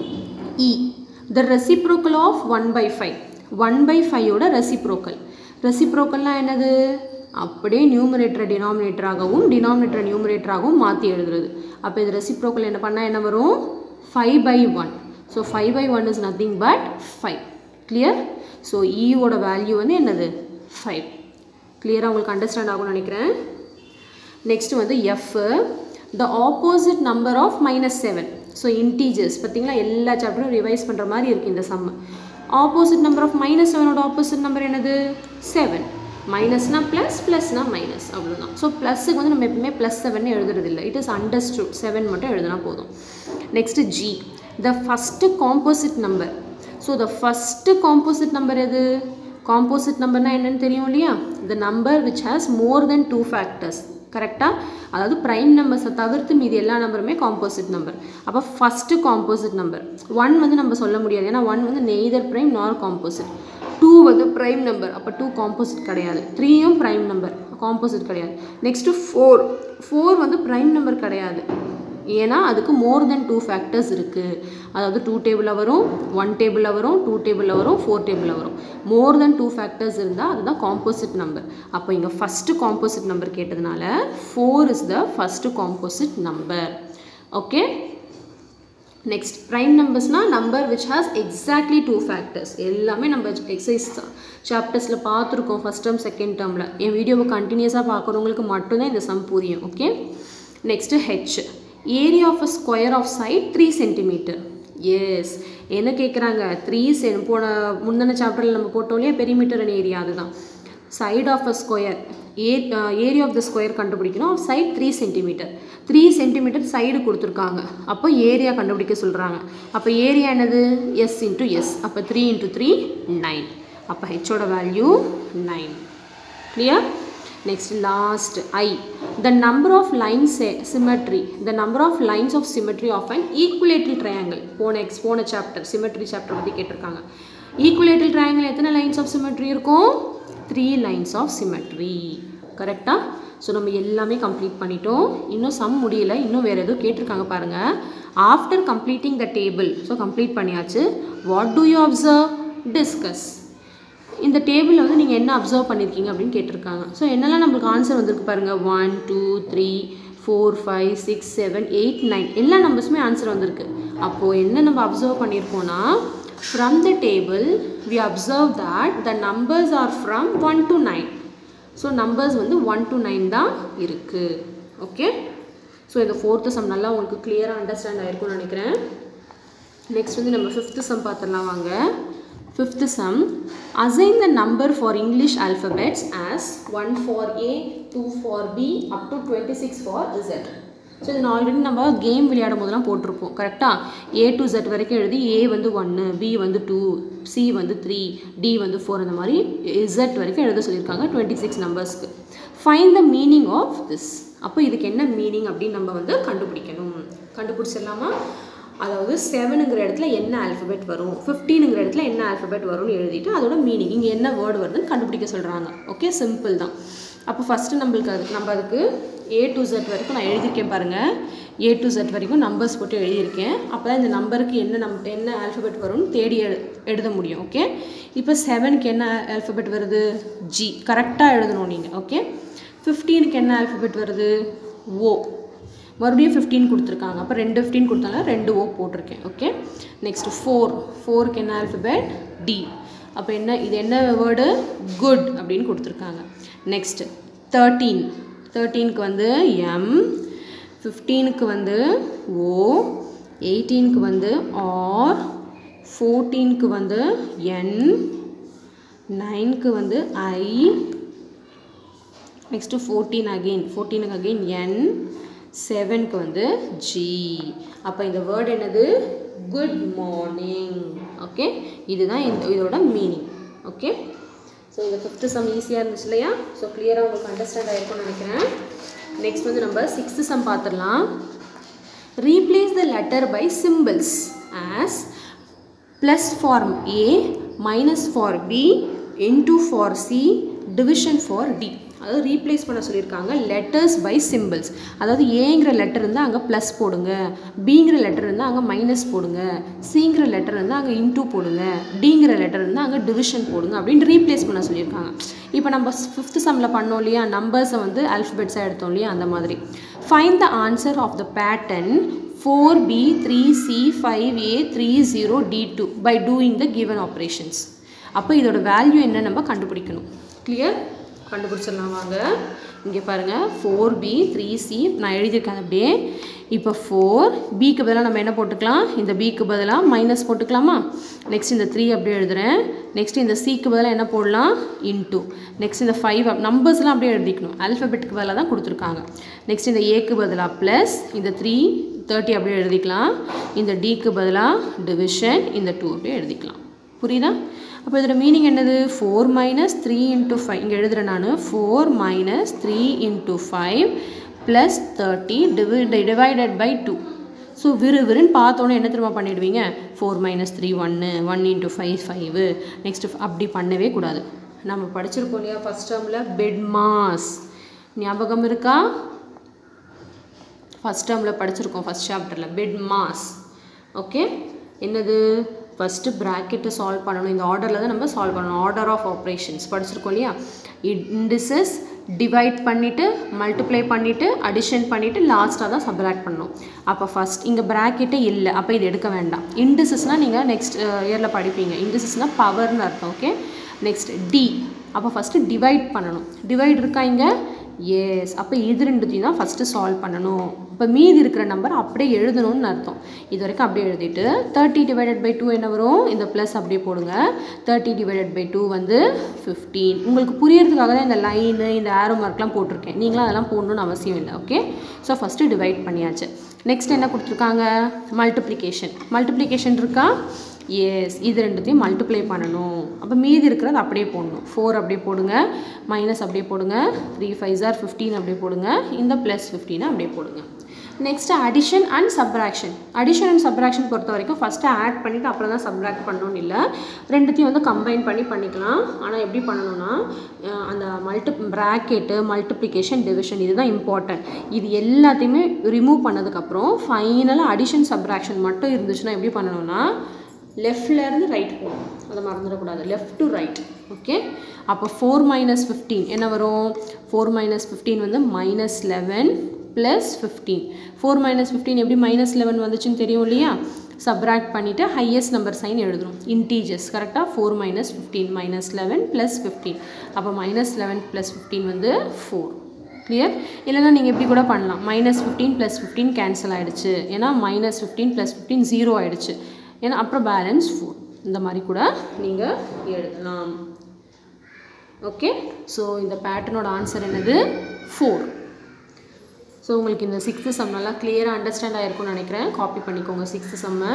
E the reciprocal of one by five one by ஃபைவோட ரெசிப்ரோக்கல் ரெசிப்ரோக்கல்னால் என்னது அப்படியே நியூமரேட்டரை டினாமினேட்டராகவும் டினாமினேட்டரை நியூமரேட்டராகவும் மாற்றி எழுதுறது அப்போ இது ரெசிப்ரோக்கல் என்ன பண்ணால் என்ன வரும் five by one so five by one is nothing but five clear so ஈயோட வேல்யூ வந்து என்னது ஃபைவ் கிளியராக உங்களுக்கு அண்டர்ஸ்டாண்ட் ஆகும்னு நினைக்கிறேன் நெக்ஸ்ட் வந்து F the opposite number of minus seven so integers பார்த்தீங்களா எல்லா சாப்டரும் ரிவைஸ் பண்ணுற மாதிரி இருக்குது இந்த sum opposite number of minus செவனோட ஆப்போசிட் நம்பர் என்னது செவன் மைனஸ்னா ப்ளஸ் ப்ளஸ்னா மைனஸ் அவ்வளோதான் ஸோ ப்ளஸ்ஸுக்கு வந்து நம்ம எப்பவுமே ப்ளஸ் செவன் எழுதுறது இல்லை இட் இஸ் அண்டர்ஸ்டுட் செவன் மட்டும் எழுதினா போதும் next G the first composite number so the first composite number எது காம்போசிட் நம்பர்னால் என்னன்னு தெரியும் இல்லையா the number which has more then two factors கரெக்டாக அதாவது ப்ரைம் நம்பர்ஸை தவிர்த்து மீதி எல்லா நம்பருமே காம்போசிட் நம்பர் அப்போ ஃபஸ்ட்டு காம்போசிட் நம்பர் ஒன் வந்து நம்ம சொல்ல முடியாது ஏன்னா ஒன் வந்து neither prime nor composite two வந்து ப்ரைம் நம்பர் அப்போ டூ காம்போசிட் கிடையாது த்ரீயும் ப்ரைம் நம்பர் காம்போசிட் கிடையாது நெக்ஸ்ட்டு ஃபோர் ஃபோர் வந்து ப்ரைம் நம்பர் கிடையாது ஏன்னா அதுக்கு மோர் தென் டூ ஃபேக்டர்ஸ் இருக்குது அதாவது டூ டேபிளில் வரும் ஒன் டேபிளில் வரும் டூ டேபிளில் வரும் ஃபோர் டேபிளில் வரும் மோர் தென் டூ ஃபேக்டர்ஸ் இருந்தால் அதுதான் காம்போசிட் நம்பர் அப்போ இங்கே ஃபஸ்ட்டு காம்போசிட் நம்பர் கேட்டதுனால four is the first composite number okay next prime நம்பர்ஸ்னால் number which has exactly two factors எல்லாமே நம்ம எக்ஸசைஸ் சாப்டர்ஸில் பார்த்துருக்கோம் ஃபஸ்ட் டேர்ம் செகண்ட் டேர்மில் என் வீடியோவை கண்டினியூஸாக பார்க்குறவங்களுக்கு மட்டும்தான் இந்த சம் புரியும் okay next H area of a square of side three centimetres என்ன கேட்குறாங்க த்ரீ சென் போன முந்தின சாப்டரில் நம்ம போட்டோம் இல்லையா பெரிமீட்டர் அண்ட் ஏரியா அதுதான் side of a square a area of the square கண்டுபிடிக்கணும் side three centimetre three centimetre side கொடுத்துருக்காங்க அப்போ ஏரியா கண்டுபிடிக்க சொல்கிறாங்க அப்போ ஏரியா என்னது எஸ் இன்ட்டு எஸ் அப்போ த்ரீ இன்ட்டு த்ரீ நைன் அப்போ ஹெச்சோட value nine clear next last i the number of lines symmetry the number of lines of symmetry of an equilateral triangle போன எக்ஸ் போன chapter symmetry chapter பற்றி கேட்டிருக்காங்க equilateral triangle எத்தனை lines of symmetry இருக்கும் three lines of symmetry கரெக்டாக so நம்ம எல்லாமே complete பண்ணிட்டோம் இன்னும் சம் முடியல இன்னும் வேறு எதுவும் கேட்டிருக்காங்க பாருங்கள் after completing the table so complete பண்ணியாச்சு what do you observe discuss இந்த டேபிளில் வந்து நீங்கள் என்ன அப்சர்வ் பண்ணியிருக்கீங்க அப்படின்னு கேட்டிருக்காங்க ஸோ என்னெல்லாம் நம்மளுக்கு ஆன்சர் வந்திருக்கு பாருங்கள் one two three four five six seven eight nine எல்லா நம்பர்ஸுமே ஆன்சர் வந்திருக்கு அப்போது என்ன நம்ம அப்சர்வ் பண்ணியிருக்கோன்னா from the table we observe that the numbers are from one to nine so numbers வந்து ஒன் டு நைன் தான் இருக்குது ஓகே ஸோ இந்த ஃபோர்த்து சம் நல்லா உங்களுக்கு கிளியராக அண்டர்ஸ்டாண்ட் ஆயிருக்கும்னு நினைக்கிறேன் நெக்ஸ்ட் வந்து நம்ம ஃபிஃப்த்து சம் பார்த்துடலாம் வாங்க Fifth sum, assign the number for English alphabets as 1 for A, 2 for B, up to 26 for Z. So இது ஆல்ரெடி நம்ம கேம் விளையாடும் போதெல்லாம் போட்டிருப்போம் கரெக்டாக ஏ டு Z வரைக்கும் எழுதி ஏ வந்து ஒன்று பி வந்து டூ சி வந்து த்ரீ டி வந்து ஃபோர் அந்த மாதிரி Z வரைக்கும் எழுத சொல்லியிருக்காங்க டுவெண்ட்டி சிக்ஸ் நம்பர்ஸ்க்கு find the meaning of this அப்போ இதுக்கு என்ன மீனிங் அப்படின்னு நம்ம வந்து கண்டுபிடிக்கணும் கண்டுபிடிச்சிடலாமா அதாவது செவனுங்கிற இடத்துல என்ன ஆல்ஃபபெட் வரும் ஃபிஃப்டீனுங்கிற இடத்துல என்ன ஆல்ஃபபெட் வரும்னு எழுதிட்டு அதோட மீனிங் இங்கே என்ன வேர்டு வருதுன்னு கண்டுபிடிக்க சொல்கிறாங்க ஓகே சிம்பிள் தான் அப்போ ஃபஸ்ட்டு நம்மளுக்கு அதுக்கு நம்ம அதுக்கு ஏ டு Z வரைக்கும் நான் எழுதியிருக்கேன் பாருங்கள் ஏ டு Z வரைக்கும் நம்பர்ஸ் போட்டு எழுதியிருக்கேன் அப்போ தான் இந்த நம்பருக்கு என்ன நம் என்ன ஆல்ஃபபெட் வரும்னு தேடி எழு எழுத முடியும் ஓகே இப்போ செவனுக்கு என்ன ஆல்ஃபபெட் வருது ஜி கரெக்டாக எழுதணும் நீங்கள் ஓகே ஃபிஃப்டீனுக்கு என்ன ஆல்ஃபபெட் வருது ஓ மறுபடியும் ஃபிஃப்டீன் கொடுத்துருக்காங்க அப்போ ரெண்டு ஃபிஃப்டீன் கொடுத்தாலும் ரெண்டு ஓ போட்டிருக்கேன் ஓகே நெக்ஸ்ட் ஃபோர் ஃபோருக்கு என்ன ஆல்ஃபபெட் டி அப்போ என்ன இது என்ன வேர்டு குட் அப்படின்னு கொடுத்துருக்காங்க நெக்ஸ்ட் தேர்ட்டீன் தேர்ட்டீனுக்கு வந்து எம் ஃபிஃப்டீனுக்கு வந்து ஓ எயிட்டீனுக்கு வந்து ஆர் ஃபோர்டீனுக்கு வந்து என் நைனுக்கு வந்து ஐ நெக்ஸ்ட்டு ஃபோர்டீன் அகெயின் ஃபோர்டீனுக்கு அகெயின் என் செவனுக்கு வந்து ஜி அப்போ இந்த வேர்டு என்னது குட் மார்னிங் ஓகே இதுதான் இந்த இதோட மீனிங் ஓகே ஸோ இந்த ஃபிஃப்த்து சம் ஈஸியாக இருந்துச்சு இல்லையா ஸோ கிளியராக உங்களுக்கு அண்டர்ஸ்டாண்ட் ஆயிருக்கும்னு நினைக்கிறேன் நெக்ஸ்ட் வந்து நம்ம சிக்ஸ்த்து சம் பார்த்துடலாம் replace the letter by symbols as plus for A, minus for B, into for C, division for D. அதாவது ரீப்ளேஸ் பண்ண சொல்லியிருக்காங்க லெட்டர்ஸ் பை சிம்பிள்ஸ் அதாவது ஏங்கிற லெட்டர் இருந்தால் அங்கே ப்ளஸ் போடுங்க பிங்கிற லெட்டர் இருந்தால் அங்கே மைனஸ் போடுங்க சிங்கிற லெட்டர் இருந்தால் அங்கே இன்டூ போடுங்க டிங்கிற லெட்டர் இருந்தால் அங்கே டிவிஷன் போடுங்க அப்படின்னு ரீப்ளேஸ் பண்ண சொல்லியிருக்காங்க இப்போ நம்ம ஃபிஃப்த் சம்மில் பண்ணோம் இல்லையா நம்பர்ஸை வந்து ஆல்ஃபபெட்ஸாக எடுத்தோம் இல்லையா அந்த மாதிரி find the answer of the pattern 4b 3c 5a 30 d2 by doing the given operations அப்போ இதோட வேல்யூ என்ன நம்ம கண்டுபிடிக்கணும் கிளியர் கண்டுபிடிச்சிடலாம் வாங்க இங்கே பாருங்கள் ஃபோர் பி த்ரீ சி நான் எழுதியிருக்கேன் அப்படியே இப்போ ஃபோர் பிக்கு பதிலாக நம்ம என்ன போட்டுக்கலாம் இந்த பிக்கு பதிலாக மைனஸ் போட்டுக்கலாமா நெக்ஸ்ட் இந்த த்ரீ அப்படியே எழுதுகிறேன் நெக்ஸ்ட் இந்த சிக்கு பதிலாக என்ன போடலாம் இன்டூ நெக்ஸ்ட் இந்த ஃபைவ் நம்பர்ஸ்லாம் அப்படியே எழுதிக்கணும் ஆல்ஃபபெட்டுக்கு பதிலாக தான் கொடுத்துருக்காங்க நெக்ஸ்ட் இந்த ஏக்கு பதிலாக ப்ளஸ் இந்த த்ரீ தேர்ட்டி அப்படியே எழுதிக்கலாம் இந்த டிக்கு பதிலாக டிவிஷன் இந்த டூ அப்படியே எழுதிக்கலாம் புரியுதா அப்போ இதோட மீனிங் என்னது four minus three into five இங்கே எழுதுகிறேன் நான் four minus three into five plus thirty டிவி டிவைடட் பை டூ ஸோ விறு விறுன்னு பார்த்தோன்னே என்ன திரும்ப பண்ணிடுவீங்க ஃபோர் மைனஸ் த்ரீ ஒன்று one into five five next அப்படி பண்ணவே கூடாது நம்ம படிச்சிருக்கோம் இல்லையா ஃபஸ்ட் டேர்மில் பெட் மாஸ் ஞாபகம் இருக்கா ஃபஸ்ட் டேர்மில் படிச்சிருக்கோம் ஃபஸ்ட் சாப்டரில் பெட் மாஸ் ஓகே என்னது ஃபஸ்ட்டு ப்ராக்கெட்டை சால்வ் பண்ணணும் இந்த ஆர்டரில் தான் நம்ம சால்வ் பண்ணணும் ஆர்டர் ஆஃப் ஆப்ரேஷன்ஸ் படிச்சிருக்கோம் இல்லையா இண்டிசஸ் டிவைட் பண்ணிவிட்டு மல்டிப்ளை பண்ணிவிட்டு அடிஷன் பண்ணிவிட்டு லாஸ்ட்டாக தான் சப்ராக்ட் பண்ணணும் அப்போ ஃபஸ்ட் இங்கே ப்ராக்கெட்டே இல்லை அப்போ இது எடுக்க வேண்டாம் இண்டிசஸ்னால் நீங்கள் நெக்ஸ்ட் இயரில் படிப்பீங்க இண்டிசஸ்னால் பவர்னு அர்த்தம் ஓகே நெக்ஸ்ட் டி அப்போ ஃபஸ்ட்டு டிவைட் பண்ணணும் டிவைட் இருக்கா இங்கே எஸ் அப்போ இது ரெண்டுத்தையும் தான் ஃபஸ்ட்டு சால்வ் பண்ணணும் இப்போ மீதி இருக்கிற நம்பர் அப்படியே எழுதணும்னு அர்த்தம் இது வரைக்கும் அப்படியே எழுதிட்டு தேர்ட்டி டிவைடட் பை டூ என்ன வரும் இந்த ப்ளஸ் அப்படியே போடுங்க தேர்ட்டி டிவைடட் பை டூ வந்து ஃபிஃப்டீன் உங்களுக்கு புரியறதுக்காக தான் இந்த லைனு இந்த ஆரோ மார்க்லாம் போட்டிருக்கேன் நீங்களும் அதெல்லாம் போடணும்னு அவசியம் இல்லை ஓகே ஸோ ஃபஸ்ட்டு டிவைட் பண்ணியாச்சு நெக்ஸ்ட் என்ன கொடுத்துருக்காங்க மல்டிப்ளிகேஷன் மல்டிப்ளிகேஷன் இருக்கா எஸ் இது ரெண்டுத்தையும் மல்டிப்ளை பண்ணணும் அப்போ மீதி இருக்கிறது அப்படியே போடணும் ஃபோர் அப்படியே போடுங்க மைனஸ் அப்படியே போடுங்க த்ரீ ஃபைவ் ஜார் ஃபிஃப்டீன் அப்படியே போடுங்க இந்த ப்ளஸ் ஃபிஃப்டீனை அப்படியே போடுங்க next addition and subtraction addition and subtraction பொறுத்த வரைக்கும் ஃபஸ்ட்டு ஆட் பண்ணிவிட்டு அப்புறம் தான் சப்ராக்ட் பண்ணணும்னு இல்லை ரெண்டுத்தையும் வந்து கம்பைன் பண்ணி பண்ணிக்கலாம் ஆனால் எப்படி பண்ணணும்னா அஹ் அந்த மல்டி ப்ராக்கெட்டு மல்டிப்ளிகேஷன் டிவிஷன் இதுதான் இம்பார்ட்டன்ட் இது எல்லாத்தையுமே ரிமூவ் பண்ணதுக்கப்புறம் ஃபைனலாக அடிஷன் சப்ராக்ஷன் மட்டும் இருந்துச்சுன்னா எப்படி பண்ணணும்னா லெஃப்ட்லேருந்து ரைட் போகணும் அதை மறந்துடக்கூடாது லெஃப்ட் டு ரைட் ஓகே அப்போ ஃபோர் மைனஸ் ஃபிஃப்டீன் என்ன வரும் ஃபோர் மைனஸ் ஃபிஃப்டீன் வந்து minus eleven plus fifteen four minus fifteen எப்படி மைனஸ் லெவன் வந்துச்சுன்னு தெரியும் இல்லையா சப்ராக்ட் பண்ணிவிட்டு ஹையஸ்ட் நம்பர் சைன் எழுதணும் இன்டீஜர்ஸ் கரெக்டாக four minus fifteen minus eleven plus fifteen அப்போ மைனஸ் லெவன் ப்ளஸ் ஃபிஃப்டீன் வந்து ஃபோர் கிளியர் இல்லைனா நீங்கள் எப்படி கூட பண்ணலாம் minus fifteen plus fifteen cancel ஆகிடுச்சு ஏன்னா minus fifteen plus fifteen zero ஆகிடுச்சு ஏன்னா அப்புறம் பேலன்ஸ் ஃபோர் இந்த மாதிரி கூட நீங்கள் எழுதலாம் ஓகே ஸோ இந்த பேட்டர்னோட ஆன்சர் என்னது ஃபோர் ஸோ உங்களுக்கு இந்த சிக்ஸ்த்து சம் நல்லா கிளியராக அண்டர்ஸ்டாண்ட் ஆகிருக்கும்னு நினைக்கிறேன் காப்பி பண்ணிக்கோங்க சிக்ஸ்த்து செம்மை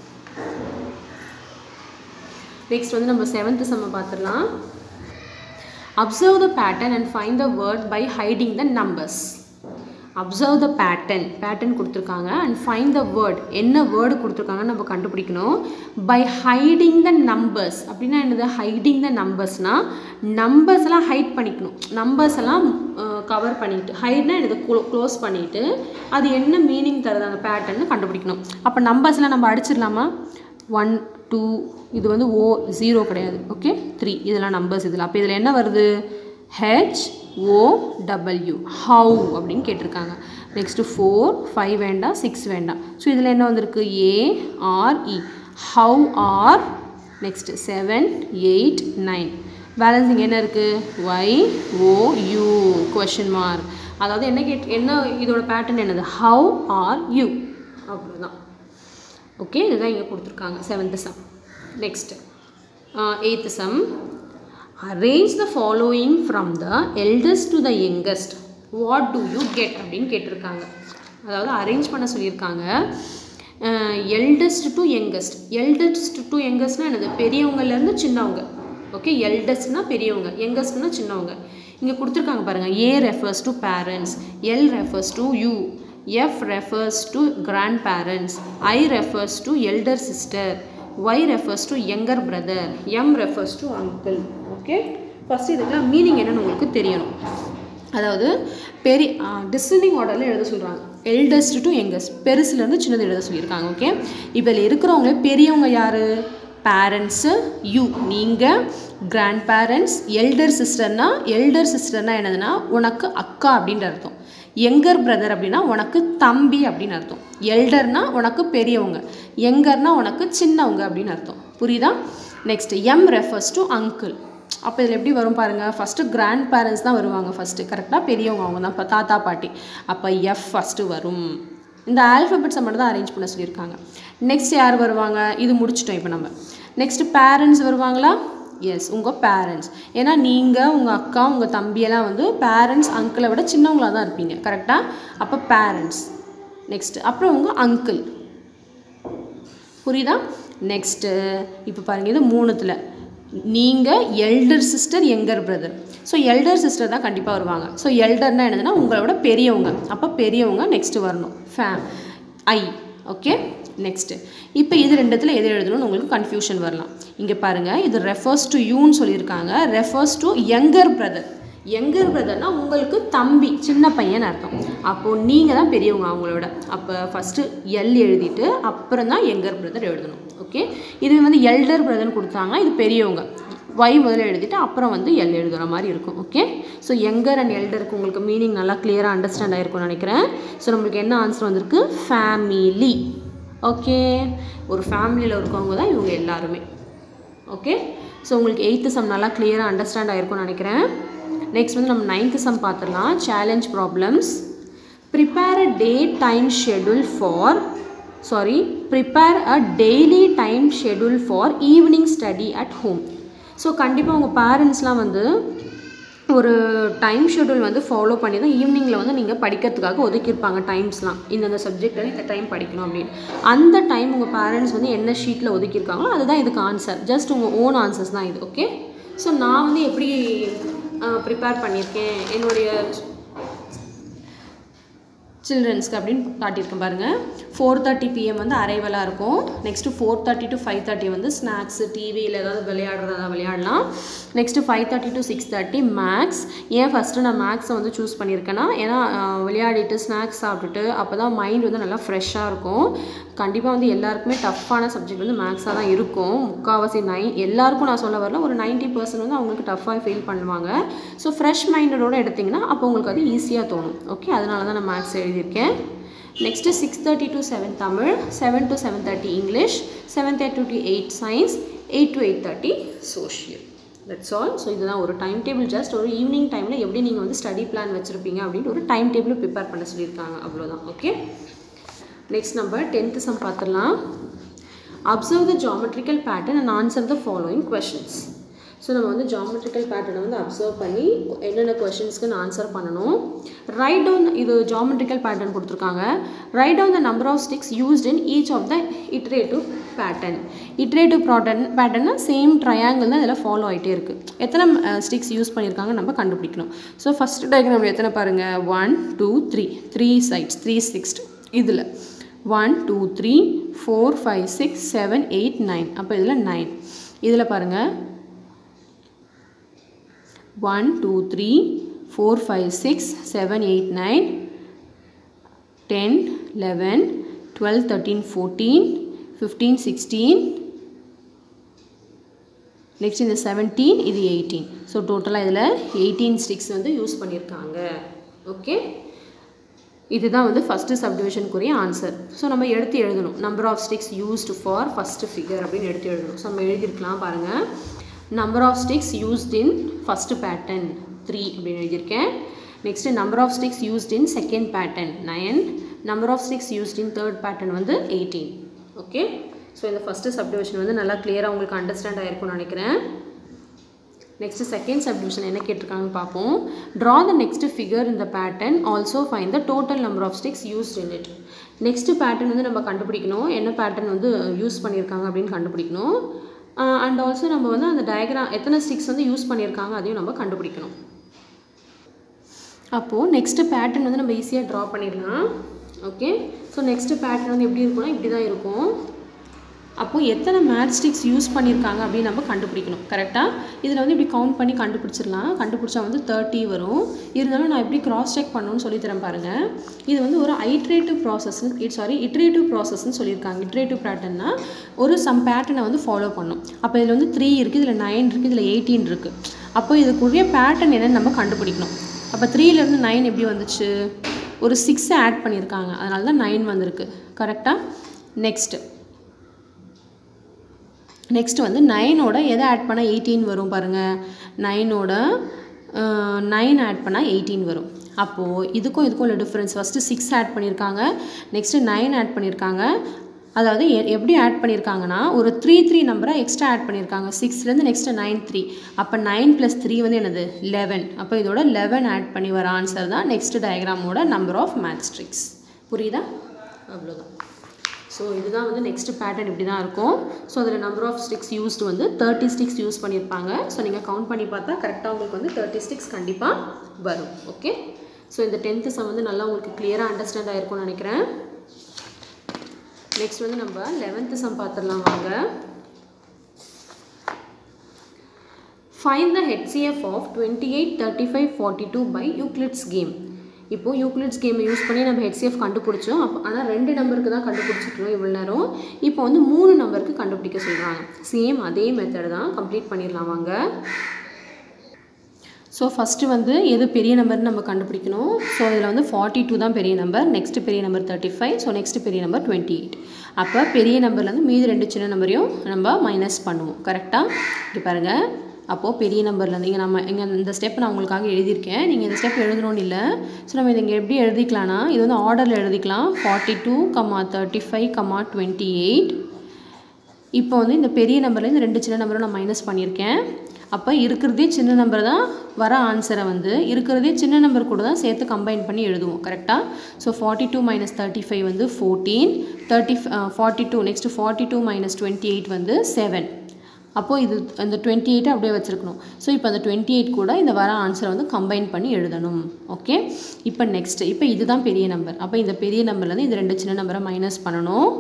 நெக்ஸ்ட் வந்து நம்ம செவன்த்து செம்மை பார்த்துடலாம் observe the pattern and find the word by hiding the numbers observe the pattern pattern கொடுத்துருக்காங்க அண்ட் ஃபைண்ட் த வேர்ட் என்ன வேர்டு கொடுத்துருக்காங்கன்னு நம்ம கண்டுபிடிக்கணும் பை ஹைடிங் த நம்பர்ஸ் அப்படின்னா என்னது ஹைடிங் த நம்பர்ஸ்னால் நம்பர்ஸ் எல்லாம் ஹைட் பண்ணிக்கணும் நம்பர்ஸ் எல்லாம் கவர் பண்ணிட்டு ஹைட்னா என்னது க்ளோஸ் பண்ணிட்டு அது என்ன மீனிங் தருது அந்த பேட்டர்ன்னு கண்டுபிடிக்கணும் அப்போ நம்பர்ஸ்லாம் நம்ம அடிச்சிடலாமா ஒன் டூ இது வந்து ஓ ஜீரோ கிடையாது ஓகே த்ரீ இதெல்லாம் நம்பர்ஸ் இதில் அப்போ இதில் என்ன வருது ஹெச் ஓ டபிள்யூ ஹவு அப்படின்னு கேட்டிருக்காங்க நெக்ஸ்ட்டு ஃபோர் ஃபைவ் வேண்டாம் சிக்ஸ் வேண்டாம் ஸோ இதில் என்ன வந்திருக்கு A R E how are next seven eight nine balance இங்கே என்ன இருக்குது Y O U question mark அதாவது என்ன கேட் என்ன இதோட பேட்டர்ன் என்னது ஹவு ஆர் யூ அவ்வளோதான் ஓகே இதுதான் இங்கே கொடுத்துருக்காங்க seventh sum next eighth sum arrange the following from the eldest to the youngest what do you get அப்படின்னு கேட்டிருக்காங்க அதாவது அரேஞ்ச் பண்ண சொல்லியிருக்காங்க eldest to youngest eldest to யங்கஸ்ட்னா என்னது பெரியவங்கலேருந்து சின்னவங்க ஓகே எல்டஸ்ட்னா பெரியவங்க யங்கஸ்ட்னா சின்னவங்க இங்கே கொடுத்துருக்காங்க பாருங்கள் A refers to parents L refers to you F refers to grand parents I refers to elder sister Y refers to younger brother M refers to uncle okay first இதுக்கெல்லாம் மீனிங் என்னன்னு உங்களுக்கு தெரியணும் அதாவது பெரிய டிஸ்டனிங் ஆர்டரில் எழுத சொல்கிறாங்க எல்டஸ்ட் டு யங்கஸ்ட் பெருசுலேருந்து சின்னது எழுத சொல்லியிருக்காங்க ஓகே இப்போ இதில் இருக்கிறவங்களே பெரியவங்க யார் பேரண்ட்ஸு யூ நீங்கள் கிராண்ட் பேரண்ட்ஸ் எல்டர் சிஸ்டர்னா எல்டர் சிஸ்டர்னா என்னதுன்னா உனக்கு அக்கா அப்படின்ற அர்த்தம் யங்கர் பிரதர் அப்படின்னா உனக்கு தம்பி அப்படின்னு அர்த்தம் எல்டர்னா உனக்கு பெரியவங்க யங்கர்னா உனக்கு சின்னவங்க அப்படின்னு அர்த்தம் புரியுதா next M refers to uncle அப்போ இதில் எப்படி வரும் பாருங்கள் ஃபஸ்ட்டு கிராண்ட் பேரண்ட்ஸ் தான் வருவாங்க ஃபஸ்ட்டு கரெக்டாக பெரியவங்க அவங்க தான் இப்போ தாத்தா பாட்டி அப்போ எஃப் ஃபஸ்ட்டு வரும் இந்த ஆல்ஃபபெட்ஸை மட்டும் தான் அரேஞ்ச் பண்ண சொல்லியிருக்காங்க நெக்ஸ்ட் யார் வருவாங்க இது முடிச்சிட்டோம் இப்போ நம்ம நெக்ஸ்ட் பேரண்ட்ஸ் வருவாங்களா எஸ் உங்கள் பேரண்ட்ஸ் ஏன்னா நீங்கள் உங்கள் அக்கா உங்கள் தம்பியெல்லாம் வந்து பேரண்ட்ஸ் அங்கிளை விட சின்னவங்களாக தான் இருப்பீங்க கரெக்டாக அப்போ பேரண்ட்ஸ் நெக்ஸ்ட் அப்புறம் உங்கள் அங்கிள் புரியுதா நெக்ஸ்ட்டு இப்போ பாருங்கள் இது மூணுத்தில் நீங்கள் elder sister younger brother so elder sister தான் கண்டிப்பாக வருவாங்க ஸோ எல்டர்னா என்னதுன்னா உங்களோட பெரியவங்க அப்போ பெரியவங்க நெக்ஸ்ட்டு வரணும் ஃபே ஐ ஓகே நெக்ஸ்ட்டு இப்போ இது ரெண்டுத்தில் எது எழுதணும்னு உங்களுக்கு கன்ஃபியூஷன் வரலாம் இங்கே பாருங்கள் இது ரெஃபர்ஸ் டு யூன்னு சொல்லியிருக்காங்க refers to younger brother younger பிரதர்னால் உங்களுக்கு தம்பி சின்ன பையன் அர்த்தம் அப்போது நீங்கள் தான் பெரியவங்க அவங்களோட அப்போ ஃபஸ்ட்டு எல் எழுதிட்டு அப்புறம் தான் யங்கர் பிரதர் எழுதணும் ஓகே இது வந்து எல்டர் பிரதர்னு கொடுத்தாங்க இது பெரியவங்க ஒய் முதல்ல எழுதிட்டு அப்புறம் வந்து எல் எழுதுகிற மாதிரி இருக்கும் ஓகே ஸோ யங்கர் அண்ட் எல்டருக்கு உங்களுக்கு மீனிங் நல்லா கிளியராக அண்டர்ஸ்டாண்ட் ஆகிருக்கும்னு நினைக்கிறேன் ஸோ நம்மளுக்கு என்ன ஆன்சர் வந்திருக்கு ஃபேமிலி ஓகே ஒரு ஃபேமிலியில் இருக்கவங்க தான் இவங்க எல்லாருமே ஓகே ஸோ உங்களுக்கு எயித்து சம் நல்லா கிளியராக அண்டர்ஸ்டாண்ட் ஆகிருக்கும்னு நினைக்கிறேன் நெக்ஸ்ட் வந்து நம்ம நைன்த்து சம் பார்த்துடலாம் challenge problems prepare a day time schedule for sorry prepare a daily time schedule for evening study at home so கண்டிப்பாக உங்கள் பேரண்ட்ஸ்லாம் வந்து ஒரு டைம் ஷெடியூல் வந்து ஃபாலோ பண்ணி தான் ஈவினிங்கில் வந்து நீங்கள் படிக்கிறதுக்காக ஒதுக்கியிருப்பாங்க டைம்ஸ்லாம் இந்தந்த சப்ஜெக்டில் இந்த டைம் படிக்கணும் அப்படின்னு அந்த டைம் உங்கள் பேரண்ட்ஸ் வந்து என்ன ஷீட்டில் ஒதுக்கியிருக்காங்களோ அதுதான் இதுக்கு ஆன்சர் ஜஸ்ட் உங்கள் ஓன் ஆன்சர்ஸ் தான் இது ஓகே ஸோ நான் வந்து எப்படி ப்ரிப்பேர் பண்ணியிருக்கேன் என்னுடைய சில்ட்ரன்ஸ்க்கு அப்படின்னு காட்டியிருக்கேன் பாருங்கள் ஃபோர் தேர்ட்டி பிஎம் வந்து அரைவலாக இருக்கும் next four thirty to five thirty வந்து ஸ்நாக்ஸு டிவியில் ஏதாவது விளையாடுறதா விளையாடலாம் next five thirty to six thirty maths ஏன் ஃபஸ்ட்டு நான் மேக்ஸை வந்து சூஸ் பண்ணியிருக்கேன்னா ஏன்னா அஹ், விளையாடிட்டு ஸ்நாக்ஸ் சாப்பிட்டுட்டு அப்போ தான் மைண்ட் வந்து நல்லா ஃப்ரெஷ்ஷாக இருக்கும் கண்டிப்பாக வந்து எல்லாருக்குமே டஃப்பான சப்ஜெக்ட் வந்து மேக்ஸாக தான் இருக்கும் முக்கால்வாசி நைன் எல்லாருக்கும் நான் சொல்ல வரல ஒரு 90% பர்சன்ட் வந்து அவங்களுக்கு டஃப்பாக ஃபீல் பண்ணுவாங்க ஸோ ஃப்ரெஷ் மைண்டடோட எடுத்திங்கன்னா அப்போ உங்களுக்கு அது ஈஸியாக தோணும் ஓகே அதனால தான் நான் மேக்ஸ் எழுதியிருக்கேன் next six thirty to seven Tamil seven to seven thirty English seven thirty to eight science eight to eight thirty social that's all so இதுதான் ஒரு டைம் டேபிள் ஜஸ்ட் ஒரு ஈவினிங் டைமில் எப்படி நீங்கள் வந்து ஸ்டடி பிளான் வச்சுருப்பீங்க அப்படின்ட்டு ஒரு டைம் டேபிள் ப்ரிப்பேர் பண்ண சொல்லியிருக்காங்க அவ்வளோதான் ஓகே நெக்ஸ்ட் நம்ம டென்த்து சம் பார்த்துடலாம் observe the geometrical pattern and answer the following questions so நம்ம வந்து ஜாமெட்ரிக்கல் பேட்டர்னை வந்து அப்சர்வ் பண்ணி என்னென்ன கொஷின்ஸ்க்கு நான் ஆன்சர் பண்ணணும் ரைட் டவுன் இது ஜாமெட்ரிக்கல் பேட்டர்ன் கொடுத்துருக்காங்க write down the number of sticks used in each of the iterative pattern iterative pattern பேட்டர்னா சேம் ட்ரையாங்கிள் தான் இதில் ஃபாலோ ஆகிட்டே இருக்குது எத்தனை ஸ்டிக்ஸ் யூஸ் பண்ணியிருக்காங்க நம்ம கண்டுபிடிக்கணும் ஸோ ஃபஸ்ட் டயக்ராமில் எத்தனை பாருங்கள் one two three three sides three six இதில் one two three four five six seven eight nine அப்போ இதில் நைன் இதில் பாருங்கள் one two three four five six seven eight nine ten eleven twelve thirteen fourteen fifteen sixteen next இந்த seventeen இது eighteen so டோட்டலாக இதில் eighteen sticks வந்து use பண்ணியிருக்காங்க ஓகே இதுதான் வந்து ஃபஸ்ட்டு சப்டிவிஷனுக்குரிய ஆன்சர் ஸோ நம்ம எடுத்து எழுதணும் number of sticks used for first figure அப்படின்னு எடுத்து எழுதணும் ஸோ நம்ம எழுதியிருக்கலாம் பாருங்கள் number of sticks used in first pattern three அப்படின்னு எழுதியிருக்கேன் next number of sticks used in second pattern nine number of sticks used in third pattern வந்து eighteen okay so இந்த ஃபஸ்ட்டு சப்டிவிஷன் வந்து நல்லா கிளியராக உங்களுக்கு அண்டர்ஸ்டாண்ட் ஆகிருக்கும்னு நினைக்கிறேன் நெக்ஸ்ட் செகண்ட் சப்டிவிஷன் என்ன கேட்டிருக்காங்கன்னு பார்ப்போம் ட்ரா த நெக்ஸ்ட் ஃபிகர் இந்த pattern also find the total number of sticks used in it next pattern வந்து நம்ம கண்டுபிடிக்கணும் என்ன பேட்டர்ன் வந்து யூஸ் பண்ணியிருக்காங்க அப்படின்னு கண்டுபிடிக்கணும் அண்ட் ஆல்சோ நம்ம வந்து அந்த டயக்ராம் எத்தனை ஸ்டிக்ஸ் வந்து யூஸ் பண்ணியிருக்காங்க அதையும் நம்ம கண்டுபிடிக்கணும் அப்போது நெக்ஸ்ட்டு பேட்டர்ன் வந்து நம்ம ஈஸியாக ட்ரா பண்ணிடலாம் ஓகே ஸோ நெக்ஸ்ட்டு பேட்டர்ன் வந்து எப்படி இருக்கும்னா இப்படி தான் இருக்கும் அப்போது எத்தனை மேட் ஸ்டிக்ஸ் யூஸ் பண்ணியிருக்காங்க அப்படின்னு நம்ம கண்டுபிடிக்கணும் கரெக்டாக இதில் வந்து இப்படி கவுண்ட் பண்ணி கண்டுபிடிச்சிடலாம் கண்டுபிடிச்சா வந்து தேர்ட்டி வரும் இருந்தாலும் நான் எப்படி கிராஸ் செக் பண்ணணும்னு சொல்லித்தரேன் பாருங்கள் இது வந்து ஒரு iterative process it sorry iterative ப்ராசஸ்ன்னு சொல்லியிருக்காங்க இட்ரேட்டிவ் பேட்டர்னா ஒரு சம் பேட்டர்னை வந்து ஃபாலோ பண்ணும் அப்போ இதில் வந்து த்ரீ இருக்குது இதில் நைன் இருக்குது இதில் எயிட்டீன் இருக்குது அப்போ இதுக்குரிய பேட்டர்ன் என்னன்னு நம்ம கண்டுபிடிக்கணும் அப்போ த்ரீலேருந்து நைன் எப்படி வந்துச்சு ஒரு சிக்ஸை ஆட் பண்ணியிருக்காங்க அதனால தான் நைன் வந்திருக்கு கரெக்டாக நெக்ஸ்ட்டு நெக்ஸ்ட் வந்து நைனோட எதை ஆட் பண்ணால் எயிட்டீன் வரும் பாருங்கள் நைனோட நைன் ஆட் பண்ணால் எயிட்டீன் வரும் அப்போது இதுக்கும் இதுக்கும் உள்ள டிஃப்ரென்ஸ் ஃபஸ்ட்டு சிக்ஸ் ஆட் பண்ணியிருக்காங்க நெக்ஸ்ட்டு நைன் ஆட் பண்ணியிருக்காங்க அதாவது எ- எப்படி ஆட் பண்ணியிருக்காங்கன்னா ஒரு த்ரீ த்ரீ நம்பரை எக்ஸ்ட்ரா ஆட் பண்ணியிருக்காங்க சிக்ஸ்லேருந்து நெக்ஸ்ட்டு நைன் த்ரீ அப்போ நைன் ப்ளஸ் த்ரீ வந்து என்னது லெவன் அப்போ இதோட லெவன் ஆட் பண்ணி வர ஆன்சர் தான் நெக்ஸ்ட் டயக்ராமோட நம்பர் ஆஃப் மேட்ஸ்ட்ரிக்ஸ் புரியுதா அவ்வளோதான் ஸோ இதுதான் வந்து நெக்ஸ்ட் பேட்டர்ன் இப்படி தான் இருக்கும் ஸோ அதில் நம்பர் ஆஃப் ஸ்டிக்ஸ் யூஸ்டு வந்து தேர்ட்டி ஸ்டிக்ஸ் யூஸ் பண்ணியிருப்பாங்க ஸோ நீங்கள் கவுண்ட் பண்ணி பார்த்தா கரெக்டாக உங்களுக்கு வந்து தேர்ட்டி ஸ்டிக்ஸ் கண்டிப்பாக வரும் ஓகே ஸோ இந்த டென்த்து சம் வந்து நல்லா உங்களுக்கு கிளியராக அண்டர்ஸ்டாண்ட் ஆயிருக்கும்னு நினைக்கிறேன் நெக்ஸ்ட் வந்து நம்ம லெவன்த்து சம் பார்த்துடலாம் வாங்க find the HCF of twenty eight thirty five forty two by Euclid's game இப்போ யூக்ளிட்ஸ் கேமை யூஸ் பண்ணி நம்ம ஹெச்சிஎஃப் கண்டுபிடிச்சோம் அப்போ ஆனால் ரெண்டு நம்பருக்கு தான் கண்டுபிடிச்சிட்டோம் இவ்வளோ நேரம் இப்போ வந்து மூணு நம்பருக்கு கண்டுபிடிக்க சொல்கிறாங்க சேம் அதே மெத்தட் தான் கம்ப்ளீட் பண்ணிடலாம் வாங்க ஸோ ஃபஸ்ட்டு வந்து எது பெரிய நம்பர்னு நம்ம கண்டுபிடிக்கணும் ஸோ இதில் வந்து ஃபார்ட்டி டூ தான் பெரிய நம்பர் நெக்ஸ்ட் பெரிய number thirty five so next பெரிய நம்பர் டுவெண்ட்டி எயிட் அப்போ பெரிய நம்பர்லேருந்து மீதி ரெண்டு சின்ன நம்பரையும் நம்ம மைனஸ் பண்ணுவோம் கரெக்டாக இப்படி பாருங்கள் அப்போது பெரிய நம்பர்லேருந்து இங்கே நம்ம இங்கே இந்த ஸ்டெப் நான் உங்களுக்காக எழுதியிருக்கேன் நீங்கள் இந்த ஸ்டெப் எழுதணும்னு இல்லை ஸோ நம்ம இதை இங்கே எப்படி எழுதிக்கலாம்னா இது வந்து ஆர்டரில் எழுதிக்கலாம் forty two comma thirty five comma twenty eight இப்போ வந்து இந்த பெரிய நம்பர்லேருந்து ரெண்டு சின்ன நம்பரும் நான் மைனஸ் பண்ணியிருக்கேன் அப்போ இருக்கிறதே சின்ன நம்பர் தான் வர ஆன்சரை வந்து இருக்கிறதே சின்ன நம்பர் கூட தான் சேர்த்து கம்பைன் பண்ணி எழுதுவோம் கரெக்டாக so forty two minus thirty five வந்து fourteen thirty forty two next forty two minus twenty eight வந்து செவன் அப்போது இது அந்த டுவெண்ட்டி எயிட்டை அப்படியே வச்சுருக்கணும் ஸோ இப்போ அந்த டுவெண்ட்டி எயிட் கூட இந்த வர ஆன்சரை வந்து கம்பைன் பண்ணி எழுதணும் ஓகே இப்போ நெக்ஸ்ட் இப்போ இதுதான் பெரிய நம்பர் அப்போ இந்த பெரிய நம்பர்லேருந்து இந்த ரெண்டு சின்ன நம்பரை மைனஸ் பண்ணணும்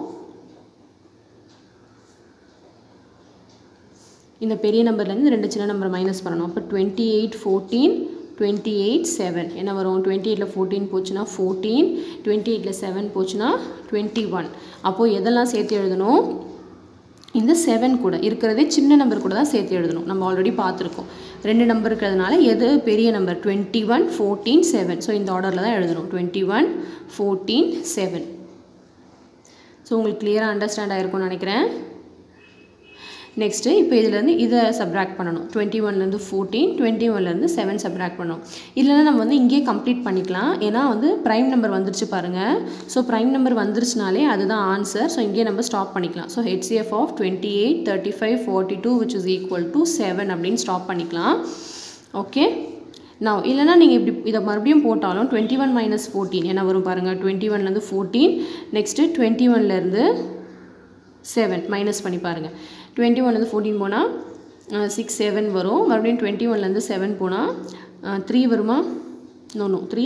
இந்த பெரிய நம்பர்லேருந்து ரெண்டு சின்ன நம்பர் மைனஸ் பண்ணணும் அப்போ twenty eight fourteen twenty eight seven என்ன வரும் டுவெண்ட்டி எயிட்டில் ஃபோர்டீன் போச்சுன்னா ஃபோர்டீன் டுவெண்ட்டி எயிட்டில் செவன் போச்சுன்னா டுவெண்ட்டி ஒன் அப்போது எதெல்லாம் சேர்த்து எழுதணும் இந்த செவன் கூட இருக்கிறதே சின்ன நம்பர் கூட தான் சேர்த்து எழுதணும் நம்ம ஆல்ரெடி பார்த்துருக்கோம் ரெண்டு நம்பர் இருக்கிறதுனால எது பெரிய number twenty one fourteen seven so இந்த ஆர்டரில் தான் எழுதணும் twenty one fourteen seven so உங்களுக்கு கிளியராக அண்டர்ஸ்டாண்ட் ஆயிருக்கும்னு நினைக்கிறேன் நெக்ஸ்ட்டு இப்போ இதுலேருந்து இதை சப்ராக்ட் பண்ணணும் டுவெண்ட்டி ஒன்லேருந்து ஃபோர்டீன் டுவெண்ட்டி ஒன்லேருந்து செவன் சப்ராக்ட் பண்ணணும் இல்லைன்னா நம்ம வந்து இங்கேயே கம்ப்ளீட் பண்ணிக்கலாம் ஏன்னா வந்து ப்ரைம் நம்பர் வந்துருச்சு பாருங்கள் ஸோ ப்ரைம் நம்பர் வந்துருச்சுனாலே அதுதான் ஆன்சர் ஸோ இங்கேயே நம்ம ஸ்டாப் பண்ணிக்கலாம் so HCF of twenty eight thirty five forty two which is equal to seven அப்படின்னு ஸ்டாப் பண்ணிக்கலாம் ஓகே நான் இல்லைனா நீங்கள் இப்படி இதை மறுபடியும் போட்டாலும் டுவெண்ட்டி ஒன் மைனஸ் ஃபோர்டீன் என்ன வரும் பாருங்கள் டுவெண்ட்டி ஒன்லேருந்து ஃபோர்டீன் நெக்ஸ்ட்டு டுவெண்ட்டி ஒன்லேருந்து செவன் மைனஸ் பண்ணி பாருங்கள் டுவெண்ட்டி ஒன்லேருந்து ஃபோர்டீன் போனால் சிக்ஸ் செவன் வரும் மறுபடியும் டுவெண்ட்டி ஒன்லேருந்து செவன் போனால் த்ரீ வருமா no no three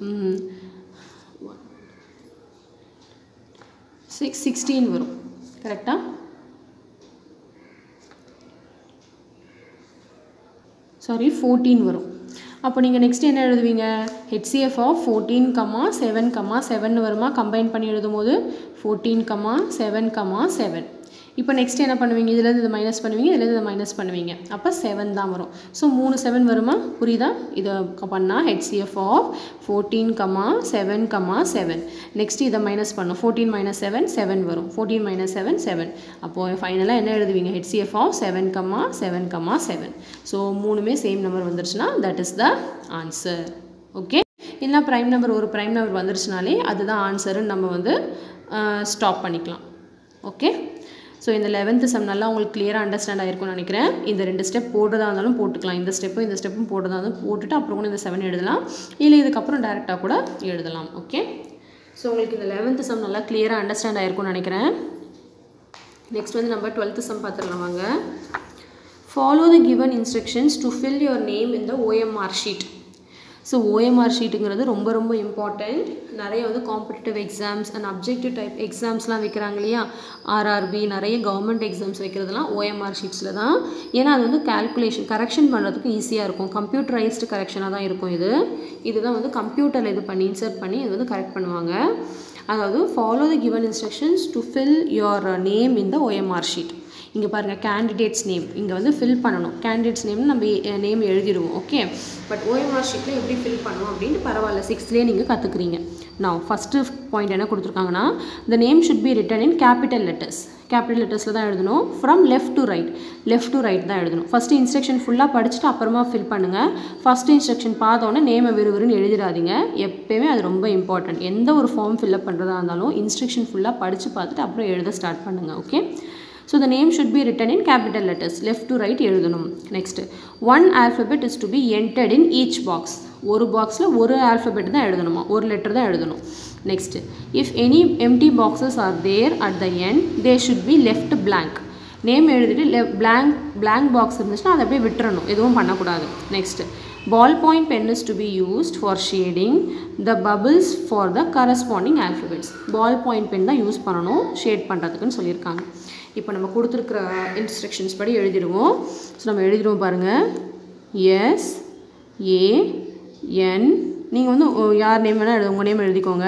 six sixteen வரும் கரெக்டாக சாரி ஃபோர்டீன் வரும் அப்போ நீங்கள் நெக்ஸ்ட் என்ன எழுதுவீங்க HCF of fourteen comma seven comma seven வருமா கம்பைன் பண்ணி எழுதும் போது fourteen comma seven comma seven இப்போ நெக்ஸ்ட் என்ன பண்ணுவீங்க இதுலேருந்து இதை மைனஸ் பண்ணுவீங்க இதுலேருந்து இதை மைனஸ் பண்ணுவீங்க அப்போ செவன் தான் வரும் ஸோ மூணு செவன் வருமா புரியுதா இதை பண்ணால் HCF of fourteen comma seven comma seven next இதை மைனஸ் பண்ணும் ஃபோர்டீன் மைனஸ் செவன் செவன் வரும் ஃபோர்டீன் மைனஸ் செவன் செவன் அப்போது ஃபைனலாக என்ன எழுதுவீங்க HCF of seven comma seven comma seven so மூணுமே சேம் நம்பர் வந்துருச்சுன்னா that is the answer okay இல்லைனா ப்ரைம் நம்பர் ஒரு ப்ரைம் நம்பர் வந்துருச்சுனாலே அதுதான் ஆன்சருன்னு நம்ம வந்து ஸ்டாப் பண்ணிக்கலாம் ஓகே ஸோ இந்த லெவன்த்து சம் நல்லா உங்களுக்கு கிளியராக அண்டர்ஸ்டாண்ட் ஆகிருக்கும்னு நினைக்கிறேன் இந்த ரெண்டு ஸ்டெப் போடுறதா இருந்தாலும் போட்டுக்கலாம் இந்த ஸ்டெப்பும் இந்த ஸ்டெப்பும் போடுறதா இருந்தாலும் போட்டுட்டு அப்புறம் கூட இந்த செவன் எழுதலாம் இல்லை இதுக்கப்புறம் டேரெக்டாக கூட எழுதலாம் ஓகே ஸோ உங்களுக்கு இந்த லெவன்த்து சம் நல்லா கிளியராக அண்டர்ஸ்டாண்ட் ஆகிருக்கும்னு நினைக்கிறேன் நெக்ஸ்ட் வந்து நம்ம டுவெல்த்து சம் பார்த்துடலாம் வாங்க follow the given instructions to fill your name in the OMR sheet so OMR ஷீட்டுங்கிறது ரொம்ப ரொம்ப இம்பார்ட்டண்ட் நிறைய வந்து competitive exams and objective type எக்ஸாம்ஸ்லாம் வைக்கிறாங்க இல்லையா ஆர்ஆர்பி நிறைய கவர்மெண்ட் எக்ஸாம்ஸ் வைக்கிறதுலாம் ஓஎம்ஆர் ஷீட்ஸில் தான் ஏன்னா அது வந்து கால்குலேஷன் கரெக்ஷன் பண்ணுறதுக்கு ஈஸியாக இருக்கும் கம்ப்யூட்டரைஸ்டு கரெக்ஷனாக தான் இருக்கும் இது இதுதான் வந்து கம்ப்யூட்டரில் இது பண்ணி இன்சர்ட் பண்ணி இது வந்து கரெக்ட் பண்ணுவாங்க அதாவது follow the given instructions to fill your name in the OMR sheet இங்கே பாருங்கள் கேண்டிடேட்ஸ் நேம் இங்கே வந்து ஃபில் பண்ணணும் கேண்டிடேட்ஸ் நேம் நம்ம நேம் எழுதிடுவோம் ஓகே பட் ஓஎம்ஆர் ஷீட்டில் எப்படி ஃபில் பண்ணணும் அப்படின்ட்டு பரவாயில்ல சிக்ஸ்த்லேயே நீங்கள் கற்றுக்குறீங்க நான் ஃபஸ்ட்டு பாயிண்ட் என்ன கொடுத்துருக்காங்கன்னா the name should be written in capital letters capital லெட்டர்ஸில் தான் எழுதணும் from left to right left to right தான் எழுதணும் ஃபஸ்ட்டு இன்ஸ்ட்ரக்ஷன் ஃபுல்லாக படிச்சுட்டு அப்புறமா ஃபில் பண்ணுங்கள் ஃபஸ்ட்டு இன்ஸ்ட்ரக்ஷன் பார்த்தோன்னே நேமை விறுவிறுன்னு எழுதிடாதீங்க எப்போயுமே அது ரொம்ப இம்பார்ட்டன்ட் எந்த ஒரு ஃபார்ம் ஃபில்அப் பண்ணுறதா இருந்தாலும் இன்ஸ்ட்ரக்ஷன் ஃபுல்லாக படித்து பார்த்துட்டு அப்புறம் எழுத ஸ்டார்ட் பண்ணுங்கள் okay so the name should be written in capital letters left to right எழுதணும் next one alphabet is to be entered in each box ஒரு பாக்ஸில் ஒரு ஆல்ஃபபெட் தான் எழுதணுமா ஒரு லெட்டர் தான் எழுதணும் next if any empty boxes are there at the end they should be left blank name எழுதிட்டு லெ blank blank பாக்ஸ் இருந்துச்சுன்னா அதை அப்படியே விட்டுறணும் எதுவும் பண்ணக்கூடாது next ball point pen is to be used for shading the bubbles for the corresponding alphabets ball point pen தான் use பண்ணணும் ஷேட் பண்ணுறதுக்குன்னு சொல்லியிருக்காங்க இப்போ நம்ம கொடுத்துருக்குற இன்ஸ்ட்ரக்ஷன்ஸ் படி எழுதிடுவோம் ஸோ நம்ம எழுதிடுவோம் பாருங்கள் எஸ் ஏ என் நீங்கள் வந்து ஓ, யார் நேம் வேணால் எழுது உங்கள் நேம் எழுதிக்கோங்க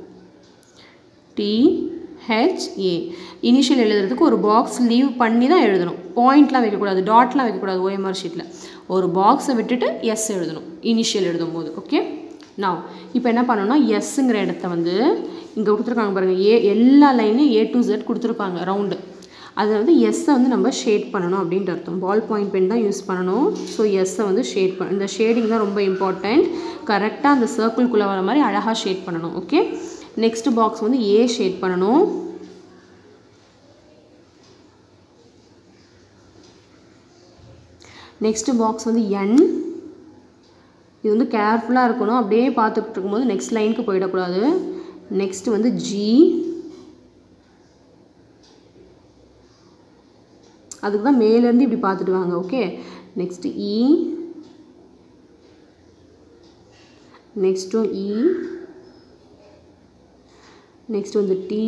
டி ஹெச்ஏ இனிஷியல் எழுதுறதுக்கு ஒரு பாக்ஸ் லீவ் பண்ணி தான் எழுதணும் பாயிண்ட்லாம் வைக்கக்கூடாது டாட்லாம் வைக்கக்கூடாது ஓஎம்ஆர் ஷீட்டில் ஒரு பாக்ஸை விட்டுட்டு எஸ் எழுதணும் இனிஷியல் எழுதும் போது ஓகே நான் இப்போ என்ன பண்ணணும்னா எஸ்ஸுங்கிற இடத்த வந்து இங்கே கொடுத்துருக்காங்க பாருங்கள் ஏ எல்லா லைன்லையும் ஏ டு Z கொடுத்துருப்பாங்க ரவுண்டு அதை வந்து எஸ்ஸை வந்து நம்ம ஷேட் பண்ணணும் அப்படின்ட்டு அர்த்தம் பால் பாயிண்ட் பென் தான் யூஸ் பண்ணணும் ஸோ எஸ்ஸை வந்து ஷேட் பண்ண இந்த ஷேடிங் தான் ரொம்ப இம்பார்ட்டண்ட் கரெக்டாக அந்த சர்க்கிள்குள்ளே வர மாதிரி அழகாக ஷேட் பண்ணணும் ஓகே நெக்ஸ்ட் பாக்ஸ் வந்து ஏ ஷேட் பண்ணணும் நெக்ஸ்ட் பாக்ஸ் வந்து என் இது வந்து கேர்ஃபுல்லாக இருக்கணும் அப்படியே பார்த்துட்டு இருக்கும்போது நெக்ஸ்ட் லைனுக்கு போயிடக்கூடாது நெக்ஸ்ட் வந்து ஜி அதுக்கு தான் மேலேருந்து இப்படி பார்த்துட்டு வாங்க ஓகே நெக்ஸ்ட் இ நெக்ஸ்ட்டும் இ நெக்ஸ்ட் வந்து டி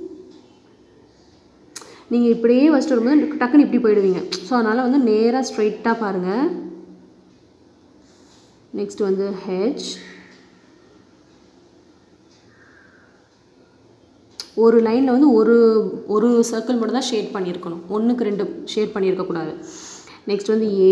நீங்கள் இப்படியே வச்சுட்டு வரும்போது டக்குன்னு இப்படி போயிடுவீங்க ஸோ அதனால் வந்து நேராக ஸ்ட்ரைட்டாக பாருங்கள் நெக்ஸ்ட் வந்து ஹெச் ஒரு லைனில் வந்து ஒரு ஒரு சர்க்கிள் மட்டும் தான் ஷேட் பண்ணியிருக்கணும் ஒன்றுக்கு ரெண்டு ஷேட் பண்ணியிருக்கக்கூடாது நெக்ஸ்ட் வந்து ஏ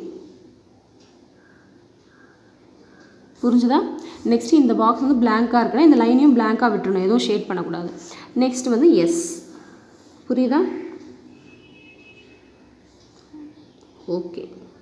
புரிஞ்சுதா நெக்ஸ்ட் இந்த பாக்ஸ் வந்து blank-ஆ இருக்குன்னா இந்த லைனையும் blank-ஆ விட்டுறணும் எதுவும் ஷேட் பண்ணக்கூடாது நெக்ஸ்ட் வந்து எஸ் புரியுதா ஓகே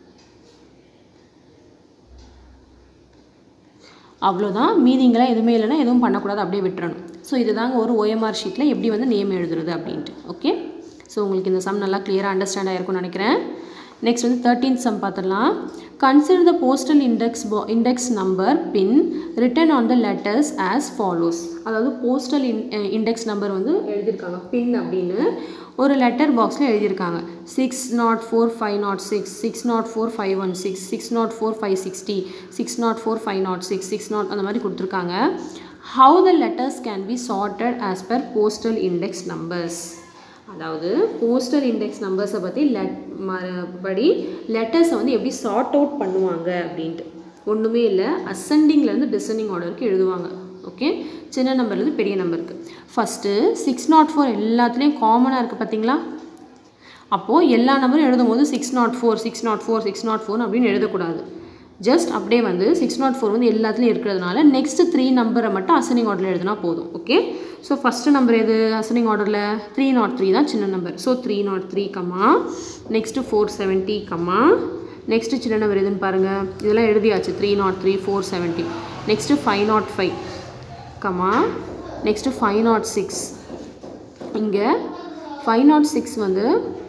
அவ்வளோதான் மீதிங்கெல்லாம் எதுவுமே இல்லைன்னா எதுவும் பண்ணக்கூடாது அப்படியே விட்டுறணும் ஸோ இதுதாங்க ஒரு ஓஎம்ஆர் ஷீட்டில் எப்படி வந்து நேம் எழுதுறது அப்படின்ட்டு ஓகே ஸோ உங்களுக்கு இந்த சம் நல்லா கிளியராக அண்டர்ஸ்டாண்ட் ஆயிருக்கும்னு நினைக்கிறேன் நெக்ஸ்ட் வந்து தேர்ட்டீன்த் சம் பார்த்துடலாம் கன்சிடர் த போஸ்டல் இண்டெக்ஸ் போ index number pin written on the letters as follows அதாவது போஸ்டல் இன் இண்டெக்ஸ் நம்பர் வந்து எழுதியிருக்காங்க பின் அப்படின்னு ஒரு லெட்டர் பாக்ஸில் எழுதியிருக்காங்க six nought four five nought six six nought four five one six six nought four five sixty six nought four five nought six six nought அந்த மாதிரி கொடுத்துருக்காங்க how the letters can be charted as per postal index numbers அதாவது postal index நம்பர்ஸை பற்றி let மறுபடி லெட்டர்ஸை வந்து எப்படி sort out பண்ணுவாங்க அப்படின்ட்டு ஒன்றுமே இல்லை அசெண்டிங்லேருந்து டிசெண்டிங் ஆர்டருக்கு எழுதுவாங்க ஓகே சின்ன நம்பர்லேருந்து பெரிய நம்பருக்கு ஃபஸ்ட்டு சிக்ஸ் நாட் ஃபோர் எல்லாத்துலேயும் காமனாக இருக்குது பார்த்தீங்களா அப்போது எல்லா நம்பரும் எழுதும் போது six nought four six nought four six nought four அப்படின்னு எழுதக்கூடாது ஜஸ்ட் அப்படியே வந்து சிக்ஸ் நாட் ஃபோர் வந்து எல்லாத்துலேயும் இருக்கிறதுனால நெக்ஸ்ட்டு த்ரீ நம்பரை மட்டும் அசனிங் ஆர்டரில் எழுதினா போதும் ஓகே ஸோ ஃபஸ்ட்டு நம்பர் எது அசனிங் ஆர்டரில் த்ரீ நாட் த்ரீ தான் சின்ன number so three nought three comma next four seventy comma next சின்ன நம்பர் எதுன்னு பாருங்கள் இதெல்லாம் எழுதியாச்சு three nought three four seventy next five nought five comma next five nought six இங்கே ஃபைவ் நாட் சிக்ஸ் வந்து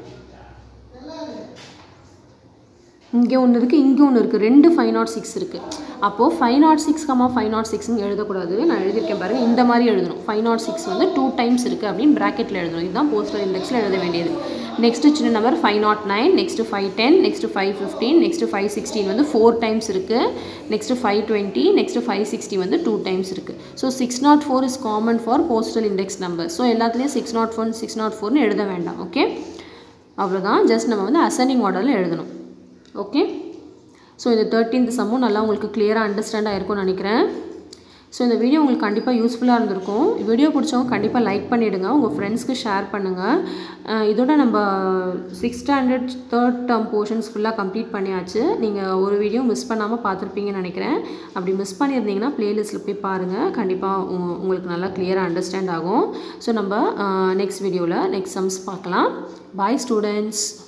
இங்கே ஒன்று இருக்குது இங்கே ஒன்று இருக்குது ரெண்டு ஃபைவ் நாட் சிக்ஸ் இருக்குது அப்போது five nought six comma five nought சிக்ஸ்னு எழுதக்கூடாது நான் எழுதியிருக்கேன் பாருங்கள் இந்த மாதிரி எழுதணும் ஃபைவ் நாட் சிக்ஸ் வந்து டூ டைம்ஸ் இருக்குது அப்படின்னு ப்ராக்கெட்டில் எழுதணும் இதுதான் போஸ்டல் இண்டெக்ஸில் எழுத வேண்டியது நெக்ஸ்ட்டு சின்ன number five nought nine next five ten next five fifteen next five sixteen வந்து ஃபோர் டைம்ஸ் இருக்குது next five twenty next five sixty வந்து டூ டைம்ஸ் இருக்குது so six nought four is common for postal index number so எல்லாத்துலேயும் six nought four six nought ஃபோர்னு எழுத வேண்டாம் okay அவ்வளோதான் just நம்ம வந்து அசெண்டிங் ஆர்டரில் எழுதணும் ஓகே ஸோ இந்த தேர்ட்டீன்த் சம்மும் நல்லா உங்களுக்கு கிளியராக அண்டர்ஸ்டாண்ட் ஆயிருக்கும்னு நினைக்கிறேன் ஸோ இந்த வீடியோ உங்களுக்கு கண்டிப்பாக யூஸ்ஃபுல்லாக இருந்திருக்கும் வீடியோ பிடிச்சவங்க கண்டிப்பாக லைக் பண்ணிவிடுங்க உங்கள் ஃப்ரெண்ட்ஸ்க்கு ஷேர் பண்ணுங்கள் இதோட நம்ம six standard third term portions ஃபுல்லாக கம்ப்ளீட் பண்ணியாச்சு நீங்கள் ஒரு வீடியோ மிஸ் பண்ணாமல் பார்த்துருப்பீங்கன்னு நினைக்கிறேன் அப்படி மிஸ் பண்ணியிருந்தீங்கன்னா ப்ளேலிஸ்ட்டில் போய் பாருங்கள் கண்டிப்பாக உங்களுக்கு நல்லா கிளியராக அண்டர்ஸ்டாண்ட் ஆகும் ஸோ நம்ம நெக்ஸ்ட் வீடியோவில் நெக்ஸ்ட் சம்ஸ் பார்க்கலாம் பாய் ஸ்டூடெண்ட்ஸ்